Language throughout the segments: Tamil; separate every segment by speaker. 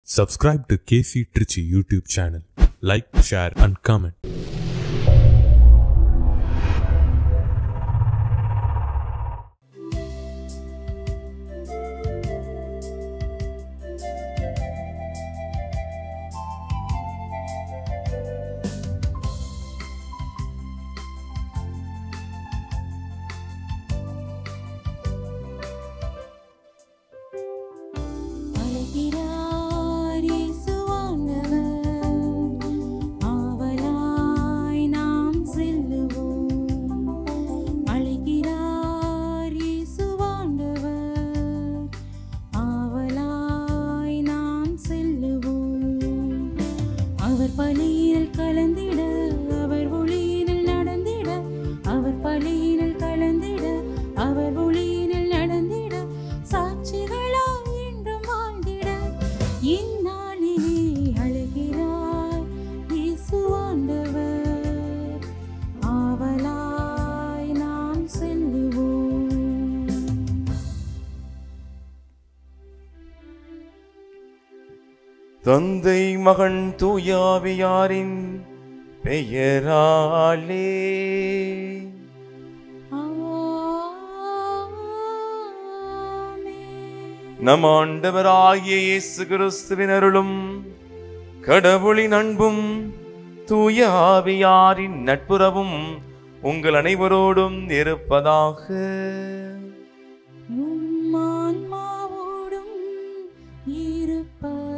Speaker 1: Subscribe to KC Trichy YouTube channel. Like, share, and comment.
Speaker 2: அழைக்கிறார் இயேசு ஆண்டவர். ஆவலாய் நாம் செல்லுவோம். அழைக்கிறார் இயேசு ஆண்டவர். ஆவலாய் நாம் செல்லுவோம். அவர் பலியில் கலந்திட அவர் ஒளியினில் நடந்திட அவர் பலியினில் கலந்திட அவர் ஒளியினில் நடந்திட சாட்சிகளாய் என்றும் வாழ்ந்திட இந்நாளிலே அழைகிறார் இயேசு ஆண்டவர் ஆவலாய் நாம் செல்லுவோம்
Speaker 3: தந்தை மகன் தூயாவியாரின் பெயராலே
Speaker 2: ஆமென்.
Speaker 3: நம் ஆண்டவராகிய இயேசு கிறிஸ்துவின் அருளும் கடவுளின் அன்பும் தூய ஆவியாரின் நட்புறவும் உங்கள் அனைவரோடும் இருப்பதாக
Speaker 2: உம் ஆன்மாவோடும் இருப்பதாக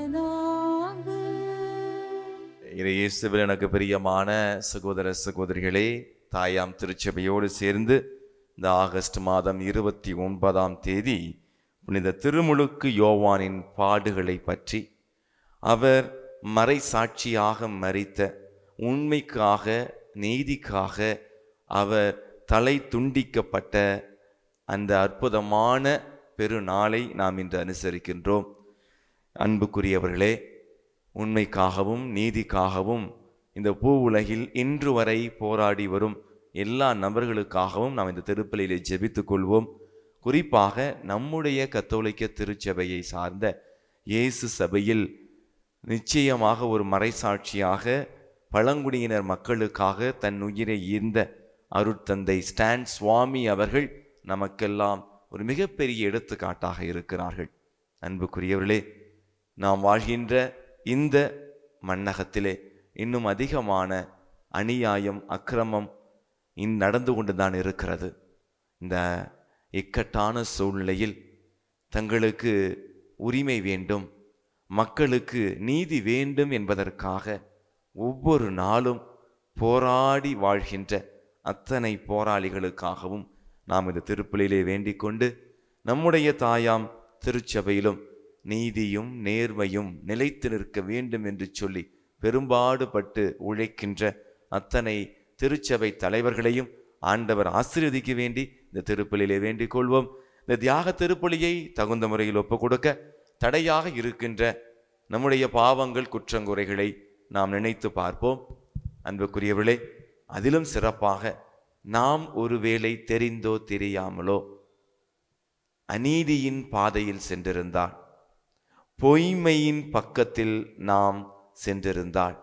Speaker 3: இயேசுவில் எனக்கு பிரியமான சகோதர சகோதரிகளே தாயாம் திருச்சபையோடு சேர்ந்து இந்த ஆகஸ்ட் மாதம் இருபத்தி ஒன்பதாம் தேதி புனித திருமுழுக்கு யோவானின் பாடுகளை பற்றி அவர் மறை சாட்சியாக மறித்த உண்மைக்காக நீதிக்காக அவர் தலை துண்டிக்கப்பட்ட அந்த அற்புதமான பெருநாளை நாம் இன்று அனுசரிக்கின்றோம் அன்புக்குரியவர்களே உண்மைக்காகவும் நீதிக்காகவும் இந்த பூ உலகில் இன்று வரை போராடி வரும் எல்லா நபர்களுக்காகவும் நாம் இந்த திருப்பலியிலே ஜெபித்துக் கொள்வோம் குறிப்பாக நம்முடைய கத்தோலிக்க திருச்சபையை சார்ந்த இயேசு சபையில் நிச்சயமாக ஒரு மறைசாட்சியாக பழங்குடியினர் மக்களுக்காக தன் உயிரை ஈர்ந்த அருட்தந்தை ஸ்டான் சுவாமி அவர்கள் நமக்கெல்லாம் ஒரு மிகப்பெரிய எடுத்துக்காட்டாக இருக்கிறார்கள் அன்புக்குரியவர்களே நாம் வாழ்கின்ற இந்த மண்ணகத்திலே இன்னும் அதிகமான அநியாயம் அக்கிரமம் இன் நடந்து கொண்டுதான் இருக்கிறது இந்த இக்கட்டான சூழ்நிலையில் தங்களுக்கு உரிமை வேண்டும் மக்களுக்கு நீதி வேண்டும் என்பதற்காக ஒவ்வொரு நாளும் போராடி வாழ்கின்ற அத்தனை போராளிகளுக்காகவும் நாம் இந்த திருப்பலியிலே வேண்டிக் கொண்டு நம்முடைய தாயாம் திருச்சபையிலும் நீதியும் நேர்மையும் நிலைத்து நிற்க வேண்டும் என்று சொல்லி பெரும்பாடுபட்டு உழைக்கின்ற அத்தனை திருச்சபை தலைவர்களையும் ஆண்டவர் ஆசீர்வதிக்க வேண்டி இந்த திருப்பலியிலே வேண்டிக் கொள்வோம் இந்த தியாக திருப்பலியை தகுந்த முறையில் ஒப்புக் கொடுக்க தடையாக இருக்கின்ற நம்முடைய பாவங்கள் குற்றங்குறைகளை நாம் நினைத்து பார்ப்போம் அன்புக்குரியவர்களே அதிலும் சிறப்பாக நாம் ஒருவேளை தெரிந்தோ தெரியாமலோ அநீதியின் பாதையில் சென்றிருந்தால் பொய்மையின் பக்கத்தில் நாம் சென்றிருந்தால்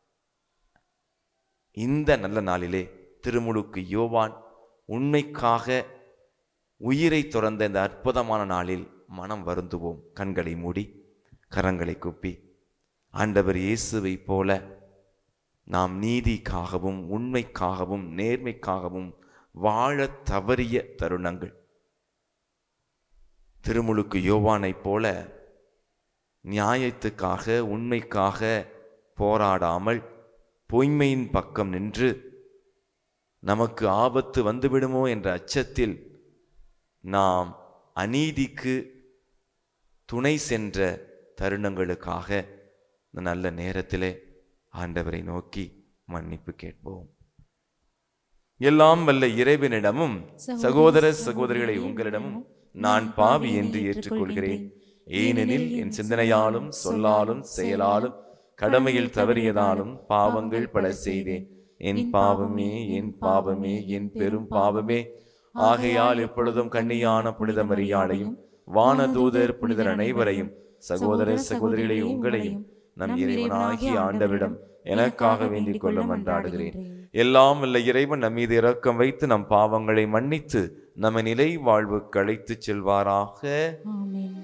Speaker 3: இந்த நல்ல நாளிலே திருமுழுக்கு யோவான் உண்மைக்காக உயிரை துறந்த இந்த அற்புதமான நாளில் மனம் வருந்துவோம் கண்களை மூடி கரங்களை குப்பி ஆண்டவர் இயேசுவை போல நாம் நீதிக்காகவும் உண்மைக்காகவும் நேர்மைக்காகவும் வாழத் தவறிய தருணங்கள் திருமுழுக்கு யோவானைப் போல நியாயத்துக்காக உண்மைக்காக போராடாமல் பொய்மையின் பக்கம் நின்று நமக்கு ஆபத்து வந்துவிடுமோ என்ற அச்சத்தில் நாம் அநீதிக்கு துணை சென்ற தருணங்களுக்காக இந்த நல்ல நேரத்திலே ஆண்டவரை நோக்கி மன்னிப்பு கேட்போம் எல்லாம் வல்ல இறைவனிடமும் சகோதர சகோதரிகளை உங்களிடமும் நான் பாவி என்று ஏற்றுக்கொள்கிறேன் ஏனெனில் என் சிந்தனையாலும் சொல்லாலும் செயலாலும் கடமையில் தவறியதாலும் பாவங்கள் பல செய்தேன் என் பாவமே என் பாவமே என் பெரும் பாவமே ஆகையால் எப்பொழுதும் கண்ணியான புனித மரியாளையும் வானதூதர் புனிதர் அனைவரையும் சகோதர சகோதரிகளே உங்களையும் நம் இறைவனாகிய ஆண்டவரிடம் எனக்காக வேண்டிக் கொள்ள மன்றாடுகிறேன் எல்லாம் வல்ல இறைவன் நம் மீது இரக்கம் வைத்து நம் பாவங்களை மன்னித்து நம்ம நிலை வாழ்வுக்கு அழைத்துச் செல்வாராக
Speaker 2: ஆமென்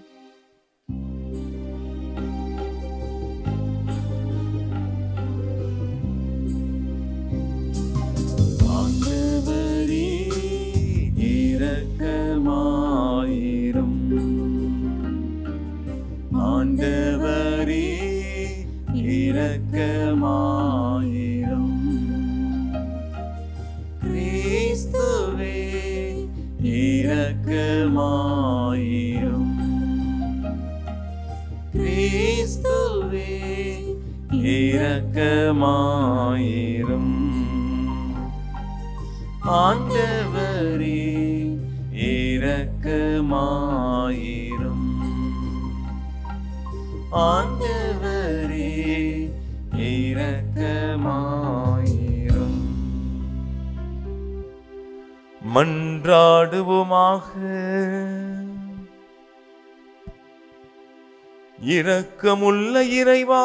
Speaker 3: ஆண்டவரே இரக்கமாயிரும் ஆண்டவரே இரக்கமாயிரும் கிறிஸ்துவே இரக்கமாயிரும் கிறிஸ்துவே இரக்கமாயிரும் ஆண்டவரே இரக்கமாயிரும் ஆண்டவரே இரக்கமாயிரும் மன்றாடுவோமாக இரக்கமுள்ள இறைவா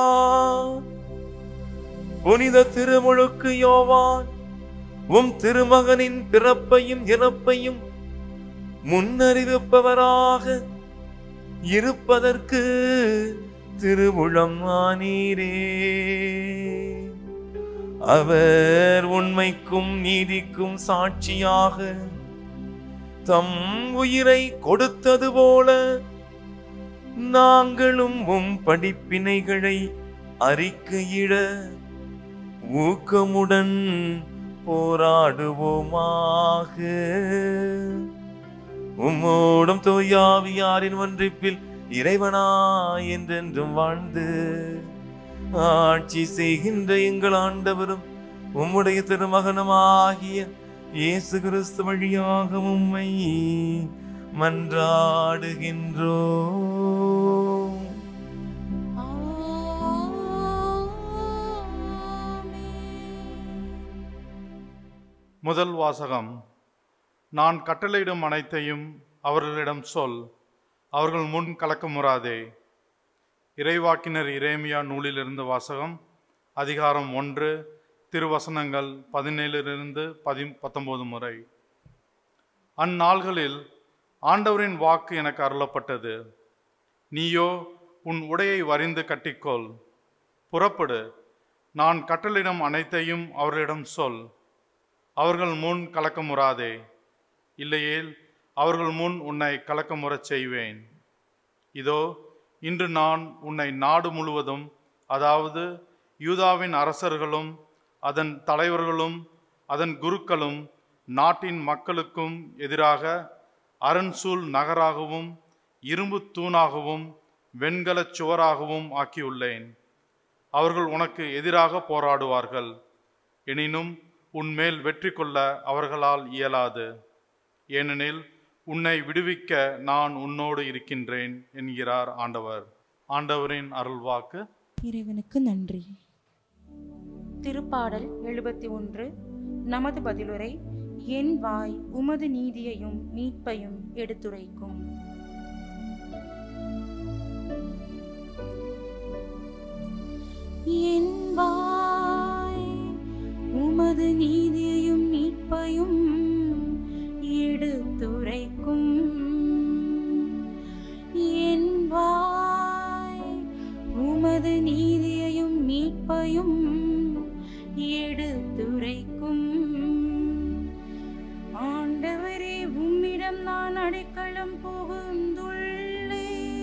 Speaker 3: புனித திருமுழுக்கு யோவான் உம் திருமகனின் பிறப்பையும் இறப்பையும் முன்னறிவிப்பவராக இருப்பதற்கு திருவுளம் ஆனீரே அவர் உண்மைக்கும் நீதிக்கும் சாட்சியாக தம் உயிரை கொடுத்தது போல நாங்களும் உம் படிப்பினைகளை அறிக்கையிட ஊக்கமுடன் போராடுவோமாக உம்மோடும் தோயாவியாரின் ஒன்றிப்பில் இறைவனா என்றென்றும் வாழ்ந்து ஆட்சி செய்கின்ற எங்கள் ஆண்டவரும் உம்முடைய திருமகனுமாகிய இயேசு கிறிஸ்து வழியாக உம்மை மன்றாடுகின்றோம்
Speaker 4: முதல் வாசகம் நான் கட்டளையிடும் அனைத்தையும் அவர்களிடம் சொல் அவர்கள் முன் கலக்கமுறாதே இறைவாக்கினர் இரேமியா நூலிலிருந்து வாசகம் அதிகாரம் ஒன்று திருவசனங்கள் பதினேழிலிருந்து பதி பத்தொன்பது முறை அந்நாள்களில் ஆண்டவரின் வாக்கு எனக்கு அருளப்பட்டது நீயோ உன் உடையை வரிந்து கட்டிக்கொள் புறப்படு நான் கட்டளையிடும் அனைத்தையும் அவர்களிடம் சொல் அவர்கள் முன் கலக்கமுறாதே இல்லையேல் அவர்கள் முன் உன்னை கலக்கமுறச் செய்வேன் இதோ இன்று நான் உன்னை நாடு முழுவதும் அதாவது யூதாவின் அரசர்களும் அதன் தலைவர்களும் அதன் குருக்களும் நாட்டின் மக்களுக்கும் எதிராக அரண்சூல் நகராகவும் இரும்பு தூணாகவும் வெண்கலச் சுவராகவும் ஆக்கியுள்ளேன் அவர்கள் உனக்கு எதிராக போராடுவார்கள் எனினும் உன்மேல் வெற்றி கொள்ள அவர்களால் இயலாது ஏனெனில் உன்னை விடுவிக்க நான் உன்னோடு இருக்கின்றேன் என்கிறார் ஆண்டவர் ஆண்டவரின் அருள்வாக்கு
Speaker 2: இறைவனுக்கு நன்றி
Speaker 5: திருப்பாடல் எழுபத்தி ஒன்று நமது பதிலுரை என் வாய் உமது நீதியையும் மீட்பையும் எடுத்துரைக்கும்
Speaker 2: என் வாய் உமது நீதியையும் மீட்பையும் எடுத்துரைக்கும் என் வாய் உமது நீதியையும் மீட்பையும் எடுத்துரைக்கும் ஆண்டவரே உம்மிடம் நான் அடைக்கலம் புகுந்துள்ளேன்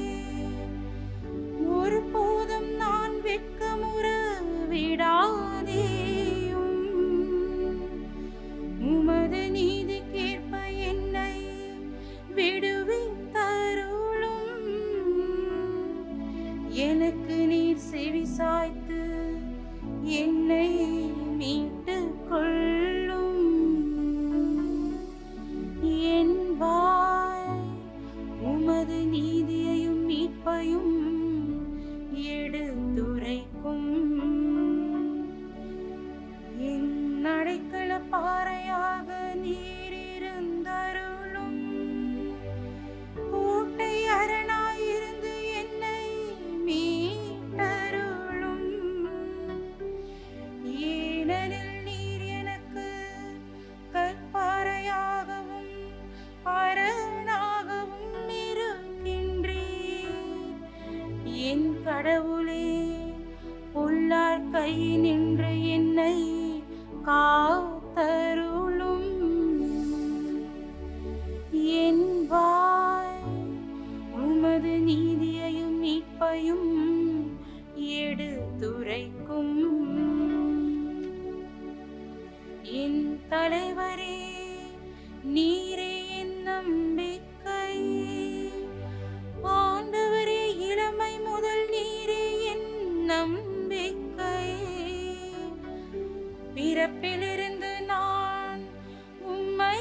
Speaker 2: ஒருபோதும் நான் வெட்கமுற விடாதேயும் உமது நீதிக்கேற்ப என்னை விடுவித்தருளும் எனக்கு நீர் செவி சாய்த்து என்னை மீட்டுக் கொள்ளும் என் வாய் உமது நீதியையும் மீட்பையும் எடுத்துரைக்கும் என் அடைக்கல பாறையாக நீர் இருந்தருளும் கோட்டை அரணாயிருந்து என்னை கடவுளே பொல்லார் கை நின்று என்னை காத்தருளும் என் வாய் உமது நீதியையும் மீட்பையும் எடுத்துரைக்கும் என் தலைவரே நீரே என் நம்பிக்கை ஆண்டவரே இளமை முதல் நீரே என் நம்பிக்கை பிறப்பிலிருந்து நான் உம்மை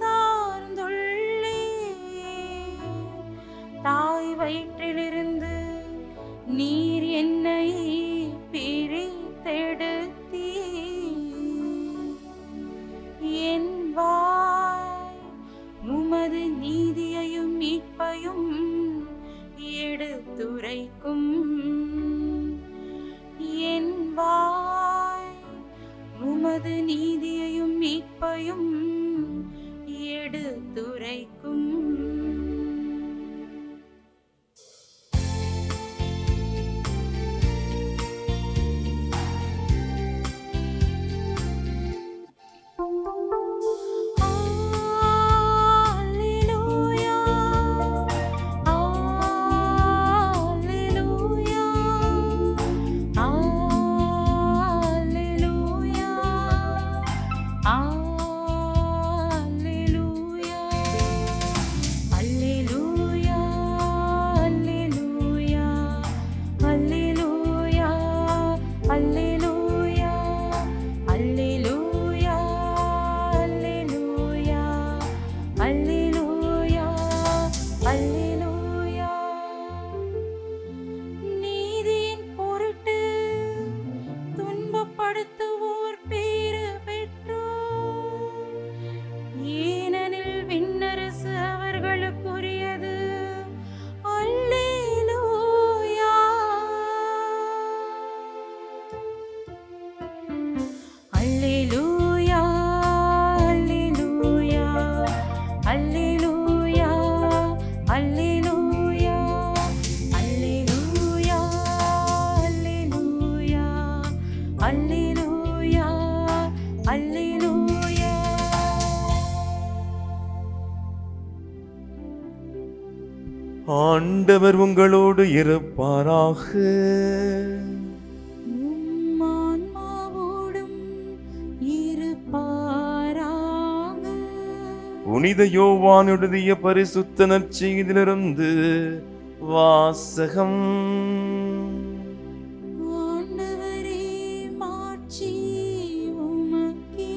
Speaker 2: சார்ந்துள்ளேன் தாய் வயிற்றிலிருந்து நீர் என்னை பிரித்தெடுத்தீ என் வாய் உமது நீதியையும் மீட்பையும் எடுத்துரைக்கும் என் வாய் உமது நீதியையும் மீட்பையும் எடுத்துரைக்கும் Alleluia. Alleluia. Alleluia. Alleluia. Alleluia. Alleluia. Alleluia. Alleluia. Alleluia. Alleluia. Alleluia. Alleluia. நீதியின் பொருட்டு துன்பப்படுத்துவோர் பேறு பெற்றோர் ஏனெனில் விண்ணரசு அவர்களுக்குரியது அல்லேலூயா அல்லேலூயா அல்லேலூயா அல்லேலூயா அல்லேலூயா அல்லேலூயா அல்லேலூயா அல்லேலூயா அல்லேலூயா
Speaker 3: ஆண்டவர் உங்களோடு இருப்பாராக
Speaker 2: உம் ஆன்மாவோடும் இருப்பாராக
Speaker 3: புனித யோவான் எழுதிய பரிசுத்த நற்செய்திலிருந்து வாசகம்
Speaker 2: ஆண்டவரே மாட்சி உமக்கே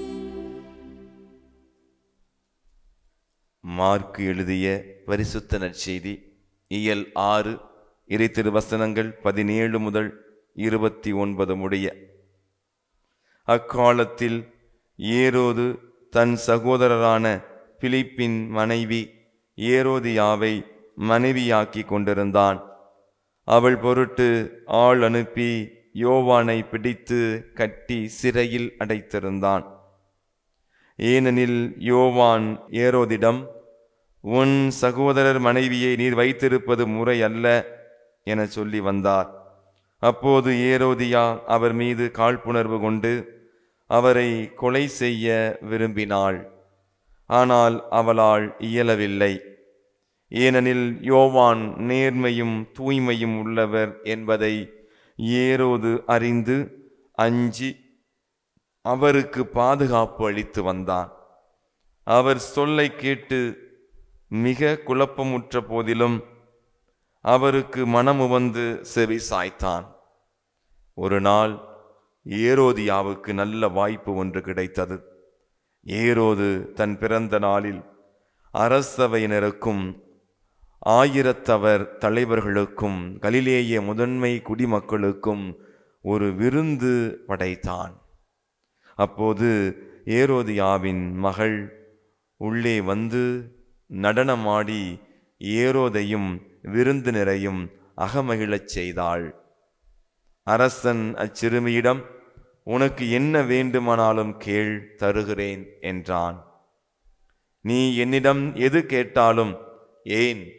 Speaker 3: மார்க்கு எழுதிய பரிசுத்த நற்செய்தி இயல் ஆறு இறை திருவசனங்கள் பதினேழு முதல் இருபத்தி ஒன்பது முடிய அக்காலத்தில் ஏரோது தன் சகோதரரான பிலிப்பின் மனைவி ஏரோதியாவை மனைவியாக்கி கொண்டிருந்தான் அவள் பொருட்டு ஆள் அனுப்பி யோவானை பிடித்து கட்டி சிறையில் அடைத்திருந்தான் ஏனெனில் யோவான் ஏரோதிடம் உன் சகோதரர் மனைவியை நீர் வைத்திருப்பது முறை அல்ல என சொல்லி வந்தார் அப்போது ஏரோதியா அவர் மீது காழ்ப்புணர்வு கொண்டு அவரை கொலை செய்ய விரும்பினாள் ஆனால் அவளால் இயலவில்லை ஏனெனில் யோவான் நேர்மையும் தூய்மையும் உள்ளவர் என்பதை ஏரோது அறிந்து அஞ்சி அவருக்கு பாதுகாப்பு அளித்து வந்தான் அவர் சொல்லை கேட்டு மிக குழப்பமுற்ற போதிலும் அவருக்கு மனமுவந்து செவி சாய்த்தான் ஒரு நாள் ஏரோதியாவுக்கு நல்ல வாய்ப்பு ஒன்று கிடைத்தது ஏரோது தன் பிறந்த நாளில் அரசவையினருக்கும் ஆயிரத்தவர் தலைவர்களுக்கும் கலிலேய முதன்மை குடிமக்களுக்கும் ஒரு விருந்து படைத்தான் அப்போது ஏரோதியாவின் மகள் உள்ளே வந்து நடனமாடி ஏரோதையும் விருந்தினரையும் அகமகிழச் செய்தாள் அரசன் அச்சிறுமியிடம் உனக்கு என்ன வேண்டுமானாலும் கேள் தருகிறேன் என்றான் நீ என்னிடம் எது கேட்டாலும் ஏன்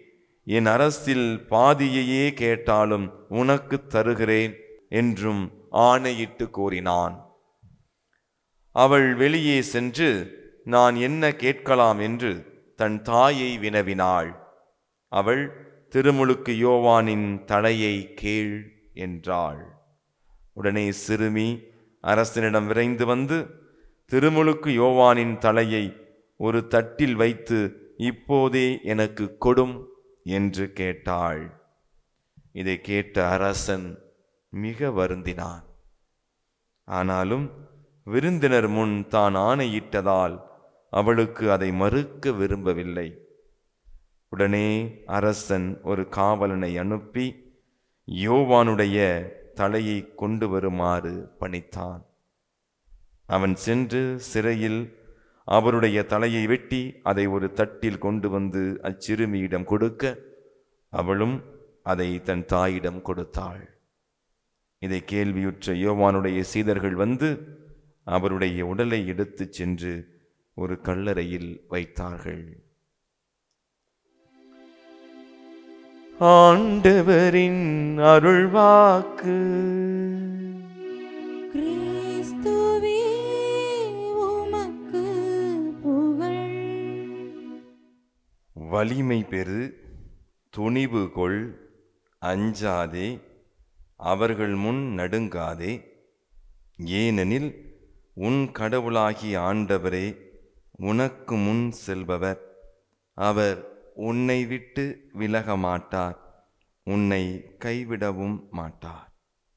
Speaker 3: என் அரசில் பாதியையே கேட்டாலும் உனக்கு தருகிறேன் என்றும் ஆணையிட்டு கூறினான் அவள் வெளியே சென்று நான் என்ன கேட்கலாம் என்று தன் தாயை வினவினாள் அவள் திருமுழுக்கு யோவானின் தலையை கேள் என்றாள் உடனே சிறுமி அரசனிடம் விரைந்து வந்து திருமுழுக்கு யோவானின் தலையை ஒரு தட்டில் வைத்து இப்போதே எனக்கு கொடும் என்று கேட்டாள் இதை கேட்ட அரசன் மிக வருந்தினான் ஆனாலும் விருந்தினர் முன் தான் ஆணையிட்டதால் அவளுக்கு அதை மறுக்க விரும்பவில்லை உடனே அரசன் ஒரு காவலனை அனுப்பி யோவானுடைய தலையை கொண்டு வருமாறு பணித்தான் அவன் சென்று சிறையில் அவருடைய தலையை வெட்டி அதை ஒரு தட்டில் கொண்டு வந்து அச்சிறுமியிடம் கொடுக்க அவளும் அதை தன் தாயிடம் கொடுத்தாள் இதை கேள்வியுற்ற யோவானுடைய சீடர்கள் வந்து அவருடைய உடலை எடுத்துச் சென்று ஒரு கல்லறையில் வைத்தார்கள் ஆண்டவரின் அருள்வாக்கு
Speaker 2: கிறிஸ்துவே உமக்கு புகழ்
Speaker 3: வலிமை பெறு துணிவு கொள் அஞ்சாதே அவர்கள் முன் நடுங்காதே ஏனெனில் உன் கடவுளாகிய ஆண்டவரே உனக்கு முன் செல்பவர் அவர் உன்னை விட்டு விலக மாட்டார் உன்னை கைவிடவும் மாட்டார்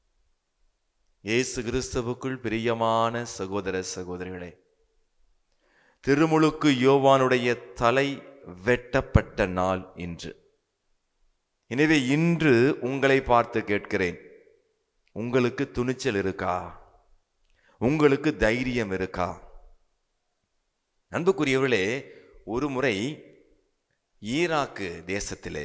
Speaker 3: இயேசு கிறிஸ்துவுக்குள் பிரியமான சகோதர சகோதரிகளே திருமுழுக்கு யோவானுடைய தலை வெட்டப்பட்ட நாள் இன்று எனவே இன்று உங்களை பார்த்து கேட்கிறேன் உங்களுக்கு துணிச்சல் இருக்கா உங்களுக்கு தைரியம் இருக்கா அன்புக்குரியவர்களே ஒரு முறை ஈராக்கு தேசத்திலே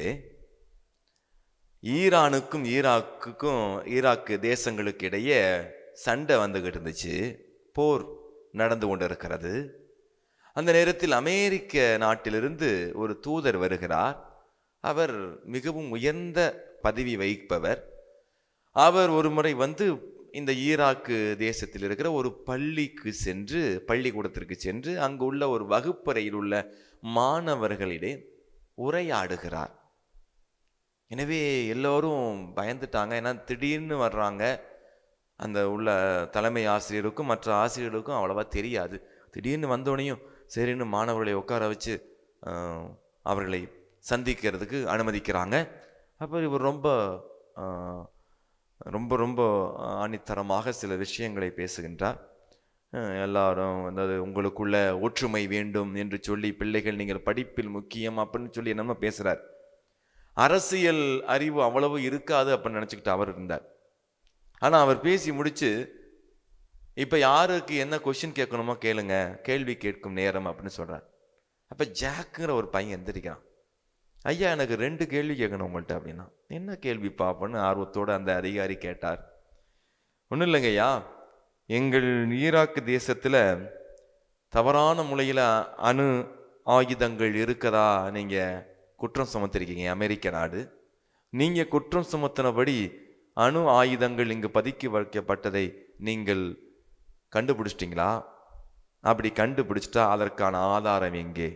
Speaker 3: ஈரானுக்கும் ஈராக்குக்கும் ஈராக்கு தேசங்களுக்கு இடையே சண்டை வந்துகிட்டு இருந்துச்சு போர் நடந்து கொண்டிருக்கிறது அந்த நேரத்தில் அமெரிக்க நாட்டிலிருந்து ஒரு தூதர் வருகிறார் அவர் மிகவும் உயர்ந்த பதவி வகிப்பவர் அவர் ஒரு முறை வந்து இந்த ஈராக்கு தேசத்தில் இருக்கிற ஒரு பள்ளிக்கு சென்று பள்ளிக்கூடத்திற்கு சென்று அங்கு உள்ள ஒரு வகுப்பறையில் உள்ள மாணவர்களிடையே உரையாடுகிறார் எனவே எல்லோரும் பயந்துட்டாங்க ஏன்னா திடீர்னு வர்றாங்க அந்த உள்ள தலைமை ஆசிரியருக்கும் மற்ற ஆசிரியர்களுக்கும் அவ்வளவா தெரியாது திடீர்னு வந்தோடனையும் சரின்னு மாணவர்களை உட்கார வச்சு ஆஹ், அவர்களை சந்திக்கிறதுக்கு அனுமதிக்கிறாங்க அப்போ இவர் ரொம்ப ஆஹ், ரொம்ப ரொம்ப ஆணித்தரமாக சில விஷயங்களை பேசுகின்றார் அஹ் எல்லாரும் அதாவது உங்களுக்குள்ள ஒற்றுமை வேண்டும் என்று சொல்லி பிள்ளைகள் நீங்கள் படிப்பில் முக்கியம் அப்படின்னு சொல்லி என்னமோ பேசுறார் அரசியல் அறிவு அவ்வளவு இருக்காது அப்படின்னு நினச்சிக்கிட்டு அவர் இருந்தார் ஆனா அவர் பேசி முடிச்சு இப்ப யாருக்கு என்ன கொஸ்டின் கேட்கணுமோ கேளுங்க கேள்வி கேட்கும் நேரம் அப்படின்னு சொல்றார் அப்ப ஜாக்குங்கிற ஒரு பையன் எந்திரிக்கிறான் ஐயா எனக்கு ரெண்டு கேள்வி கேட்கணும் உங்கள்கிட்ட அப்படின்னா என்ன கேள்வி பாப்பன்னு ஆர்வத்தோட அந்த அதிகாரி கேட்டார் ஒன்றும் இல்லைங்க ஐயா எங்கள் ஈராக்கு தேசத்துல தவறான முறையில் அணு ஆயுதங்கள் இருக்கதா நீங்க குற்றம் சுமத்திருக்கீங்க அமெரிக்க நாடு நீங்க குற்றம் சுமத்தினபடி அணு ஆயுதங்கள் இங்கு பதுக்கி வைக்கப்பட்டதை நீங்கள் கண்டுபிடிச்சிட்டிங்களா அப்படி கண்டுபிடிச்சிட்டா அதற்கான ஆதாரம் எங்கே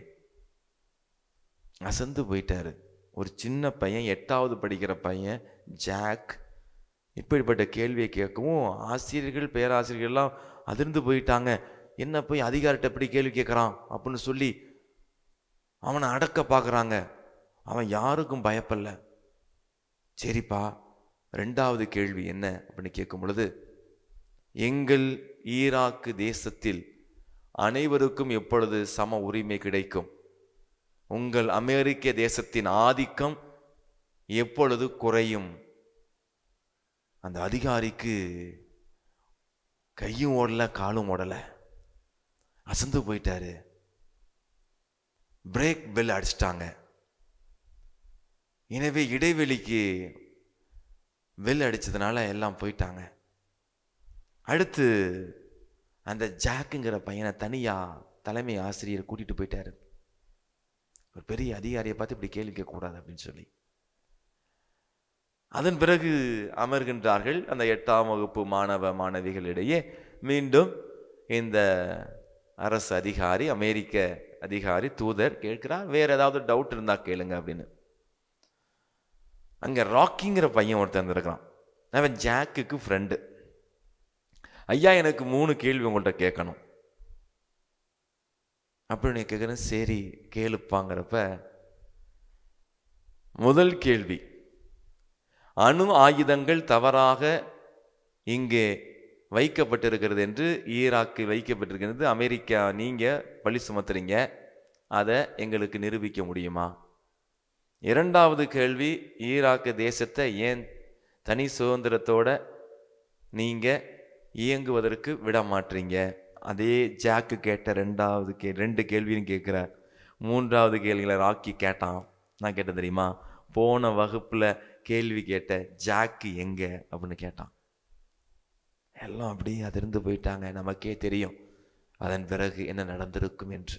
Speaker 3: அசந்து போயிட்டாரு ஒரு சின்ன பையன் எட்டாவது படிக்கிற பையன் ஜாக் இப்படிப்பட்ட கேள்வியை கேட்கவும் ஆசிரியர்கள் பேராசிரியர்கள்லாம் அதிர்ந்து போயிட்டாங்க என்ன போய் அதிகாரிட்ட எப்படி கேள்வி கேட்குறான் அப்படின்னு சொல்லி அவனை அடக்க பார்க்குறாங்க அவன் யாருக்கும் பயப்படல சரிப்பா ரெண்டாவது கேள்வி என்ன அப்படின்னு கேட்கும் பொழுது எங்கள் ஈராக்கு தேசத்தில் அனைவருக்கும் எப்பொழுது சம உரிமை கிடைக்கும் உங்கள் அமெரிக்க தேசத்தின் ஆதிக்கம் எப்பொழுது குறையும் அந்த அதிகாரிக்கு கையும் ஓடல காலும் ஓடல அசந்து போயிட்டாரு பிரேக் பெல் அடிச்சிட்டாங்க எனவே இடைவெளிக்கு பெல் அடிச்சதுனால எல்லாம் போயிட்டாங்க அடுத்து அந்த ஜாக்குங்கிற பையனை தனியா தலைமை ஆசிரியர் கூட்டிட்டு போயிட்டாரு ஒரு பெரிய அதிகாரியை பார்த்து இப்படி கேள்வி கேட்கக்கூடாது அப்படின்னு சொல்லி அதன் பிறகு அமர்கின்றார்கள் அந்த எட்டாம் வகுப்பு மாணவ மாணவிகளிடையே மீண்டும் இந்த அரசு அதிகாரி அமெரிக்க அதிகாரி தூதர் கேட்கிறார் வேற ஏதாவது டவுட் இருந்தா கேளுங்க அப்படின்னு அங்க ராக்கிங்கிற பையன் ஒருத்தன் இருக்கிறான் அவன் ஜாக்குக்கு ஃப்ரெண்டு ஐயா எனக்கு மூணு கேள்வி உங்கள்கிட்ட கேட்கணும் அப்படின்னு கேட்குறேன் சரி கேளுப்பாங்கிறப்ப முதல் கேள்வி அணு ஆயுதங்கள் தவறாக இங்கே வைக்கப்பட்டிருக்கிறது என்று ஈராக்கில் வைக்கப்பட்டிருக்கிறது அமெரிக்கா நீங்க பழி சுமத்துறீங்க அதை எங்களுக்கு நிரூபிக்க முடியுமா இரண்டாவது கேள்வி ஈராக்கு தேசத்தை ஏன் தனி சுதந்திரத்தோட நீங்க இயங்குவதற்கு விட மாட்டீங்க அதே ஜாக்கு கேட்ட ரெண்டாவது கே ரெண்டு கேள்வியும் கேட்குறார் மூன்றாவது கேள்விகளை ராக்கி கேட்டான் நான் கேட்டேன் தெரியுமா போன வகுப்புல கேள்வி கேட்ட ஜாக்கு எங்க அப்படின்னு கேட்டான் எல்லாம் அப்படியே அதிர்ந்து போயிட்டாங்க நமக்கே தெரியும் அதன் பிறகு என்ன நடந்திருக்கும் என்று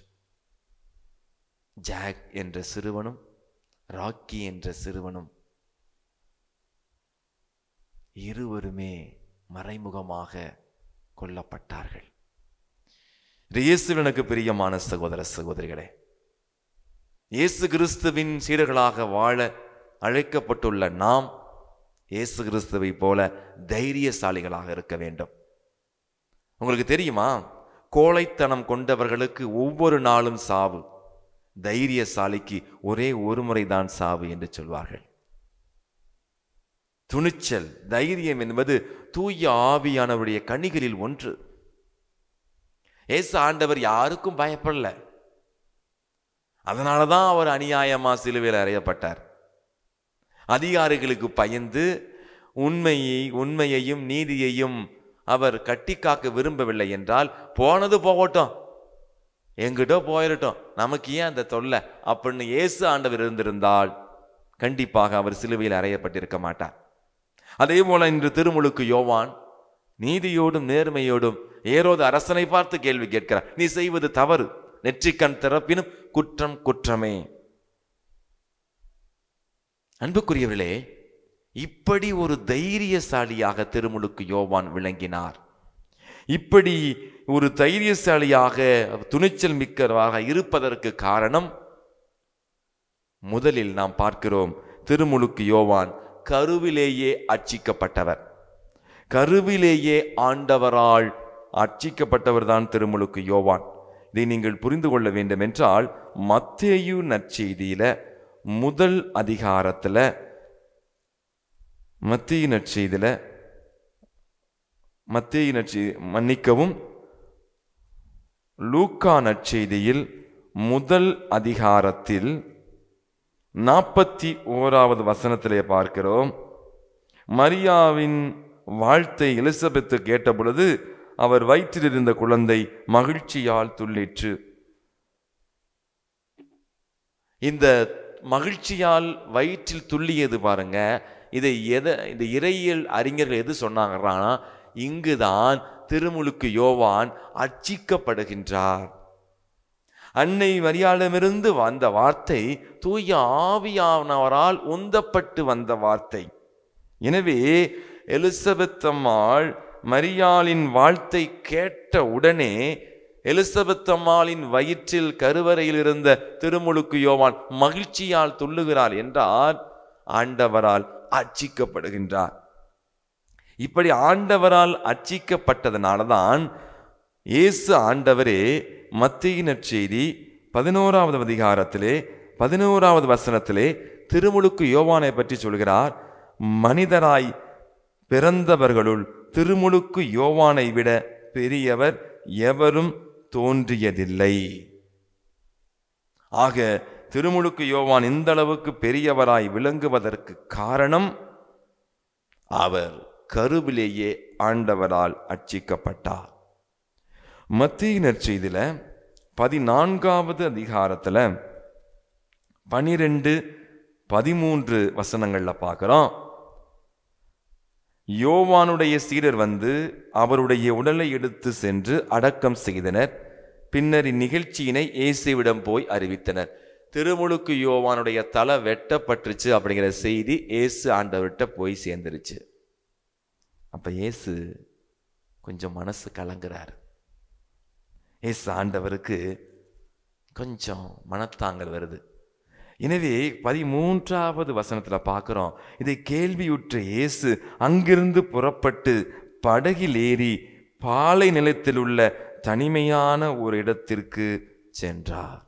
Speaker 3: ஜாக் என்ற சிறுவனும் ராக்கி என்ற சிறுவனும் இருவருமே மறைமுகமாக கொல்லப்பட்டார்கள் இது இயேசுவில் எனக்கு பிரியமான சகோதர சகோதரிகளே இயேசு கிறிஸ்துவின் சீடர்களாக வாழ அழைக்கப்பட்டுள்ள நாம் இயேசு கிறிஸ்துவை போல தைரியசாலிகளாக இருக்க வேண்டும் உங்களுக்கு தெரியுமா கோழைத்தனம் கொண்டவர்களுக்கு ஒவ்வொரு நாளும் சாவு தைரியசாலிக்கு ஒரே ஒரு முறைதான் சாவு என்று சொல்வார்கள் துணிச்சல் தைரியம் என்பது தூய ஆவியானவருடைய கனிகளில் ஒன்று ஏசு ஆண்டவர் யாருக்கும் பயப்படல அதனாலதான் அவர் அநியாயமா சிலுவையில் அறையப்பட்டார் அதிகாரிகளுக்கு பயந்து உண்மையை உண்மையையும் நீதியையும் அவர் கட்டி காக்க விரும்பவில்லை என்றால் போனது போகட்டும் எங்கிட்ட போயிடட்டும் நமக்கு ஏன் அந்த தொல்லை அப்படின்னு இயேசு ஆண்டவர் இருந்திருந்தால் கண்டிப்பாக அவர் சிலுவையில் அறையப்பட்டிருக்க மாட்டார் அதே போல இன்று திருமுழுக்கு யோவான் நீதியோடும் நேர்மையோடும் ஏரோது அரசனை பார்த்து கேள்வி கேட்கிறார் நீ செய்வது தவறு நெற்றிக்கண் திறப்பினும் குற்றம் குற்றமே அன்புக்குரியவர்களே இப்படி ஒரு தைரியசாலியாக திருமுழுக்கு யோவான் விளங்கினார் இப்படி ஒரு தைரியசாலியாக துணிச்சல் மிக்கவராக இருப்பதற்கு காரணம் முதலில் நாம் பார்க்கிறோம் திருமுழுக்கு யோவான் கருவிலேயே அர்ச்சிக்கப்பட்டவர் கருவிலேயே ஆண்டவரால் அர்ச்சிக்கப்பட்டவர் தான் திருமுழுக்கு யோவான் இதை நீங்கள் புரிந்து கொள்ள வேண்டும் என்றால் மத்தேயு நற்செய்தியில முதல் அதிகாரத்துல மத்திய நற்செய்தியில மத்திய நற்செய்தி மன்னிக்கவும் லூக்கா நற்செய்தியில் முதல் அதிகாரத்தில் நாற்பத்தி ஓராவது வசனத்திலே பார்க்கிறோம் மரியாவின் வாழ்த்தை எலிசபெத்து கேட்டபொழுது அவர் வயிற்றிலிருந்த குழந்தை மகிழ்ச்சியால் துள்ளிற்று இந்த மகிழ்ச்சியால் வயிற்றில் துள்ளியது பாருங்க இதை எதை இந்த இறையியல் அறிஞர்கள் எது சொன்னாங்கன்னா இங்குதான் திருமுழுக்கு யோவான் அர்ச்சிக்கப்படுகின்றார் அன்னை மரியாளிடமிருந்து வந்த வார்த்தை தூய ஆவியானவரால் உந்தப்பட்டு வந்த வார்த்தை எனவே எலிசபெத் அம்மாள் மரியாளின் வாழ்த்தை கேட்ட உடனே எலிசபெத் அம்மாளின் வயிற்றில் கருவறையில் இருந்த திருமுழுக்கு யோவான் மகிழ்ச்சியால் துள்ளுகிறாள் என்றால் ஆண்டவரால் அர்ச்சிக்கப்படுகின்றார் இப்படி ஆண்டவரால் அர்ச்சிக்கப்பட்டதனாலதான் இயேசு ஆண்டவரே மத்திய நற்செய்தி பதினோராவது அதிகாரத்திலே பதினோராவது வசனத்திலே திருமுழுக்கு யோவானை பற்றி சொல்கிறார் மனிதராய் பிறந்தவர்களுள் திருமுழுக்கு யோவானை விட பெரியவர் எவரும் தோன்றியதில்லை ஆக திருமுழுக்கு யோவான் இந்த அளவுக்கு பெரியவராய் விளங்குவதற்கு காரணம் அவர் கருவிலேயே ஆண்டவரால் அர்ச்சிக்கப்பட்டார் மத்திய நற்செய்தியில பதினான்காவது அதிகாரத்துல பனிரெண்டு பதிமூன்று வசனங்கள்ல பார்க்கிறோம் யோவானுடைய சீடர் வந்து அவருடைய உடலை எடுத்து சென்று அடக்கம் செய்தனர் பின்னர் இந்நிகழ்ச்சியினை இயேசுவிடம் போய் அறிவித்தனர் திருமுழுக்கு யோவானுடைய தலை வெட்டப்பட்டுருச்சு அப்படிங்கிற செய்தி இயேசு ஆண்டவர்கிட்ட போய் சேர்ந்துருச்சு அப்ப இயேசு கொஞ்சம் மனசு கலங்குறாரு இயேசு ஆண்டவருக்கு கொஞ்சம் மனத்தாங்கல் வருது எனவே பதிமூன்றாவது வசனத்துல பார்க்கிறோம் இதை கேள்வியுற்ற இயேசு அங்கிருந்து புறப்பட்டு படகில் ஏறி பாலை நிலத்தில் உள்ள தனிமையான ஒரு இடத்திற்கு சென்றார்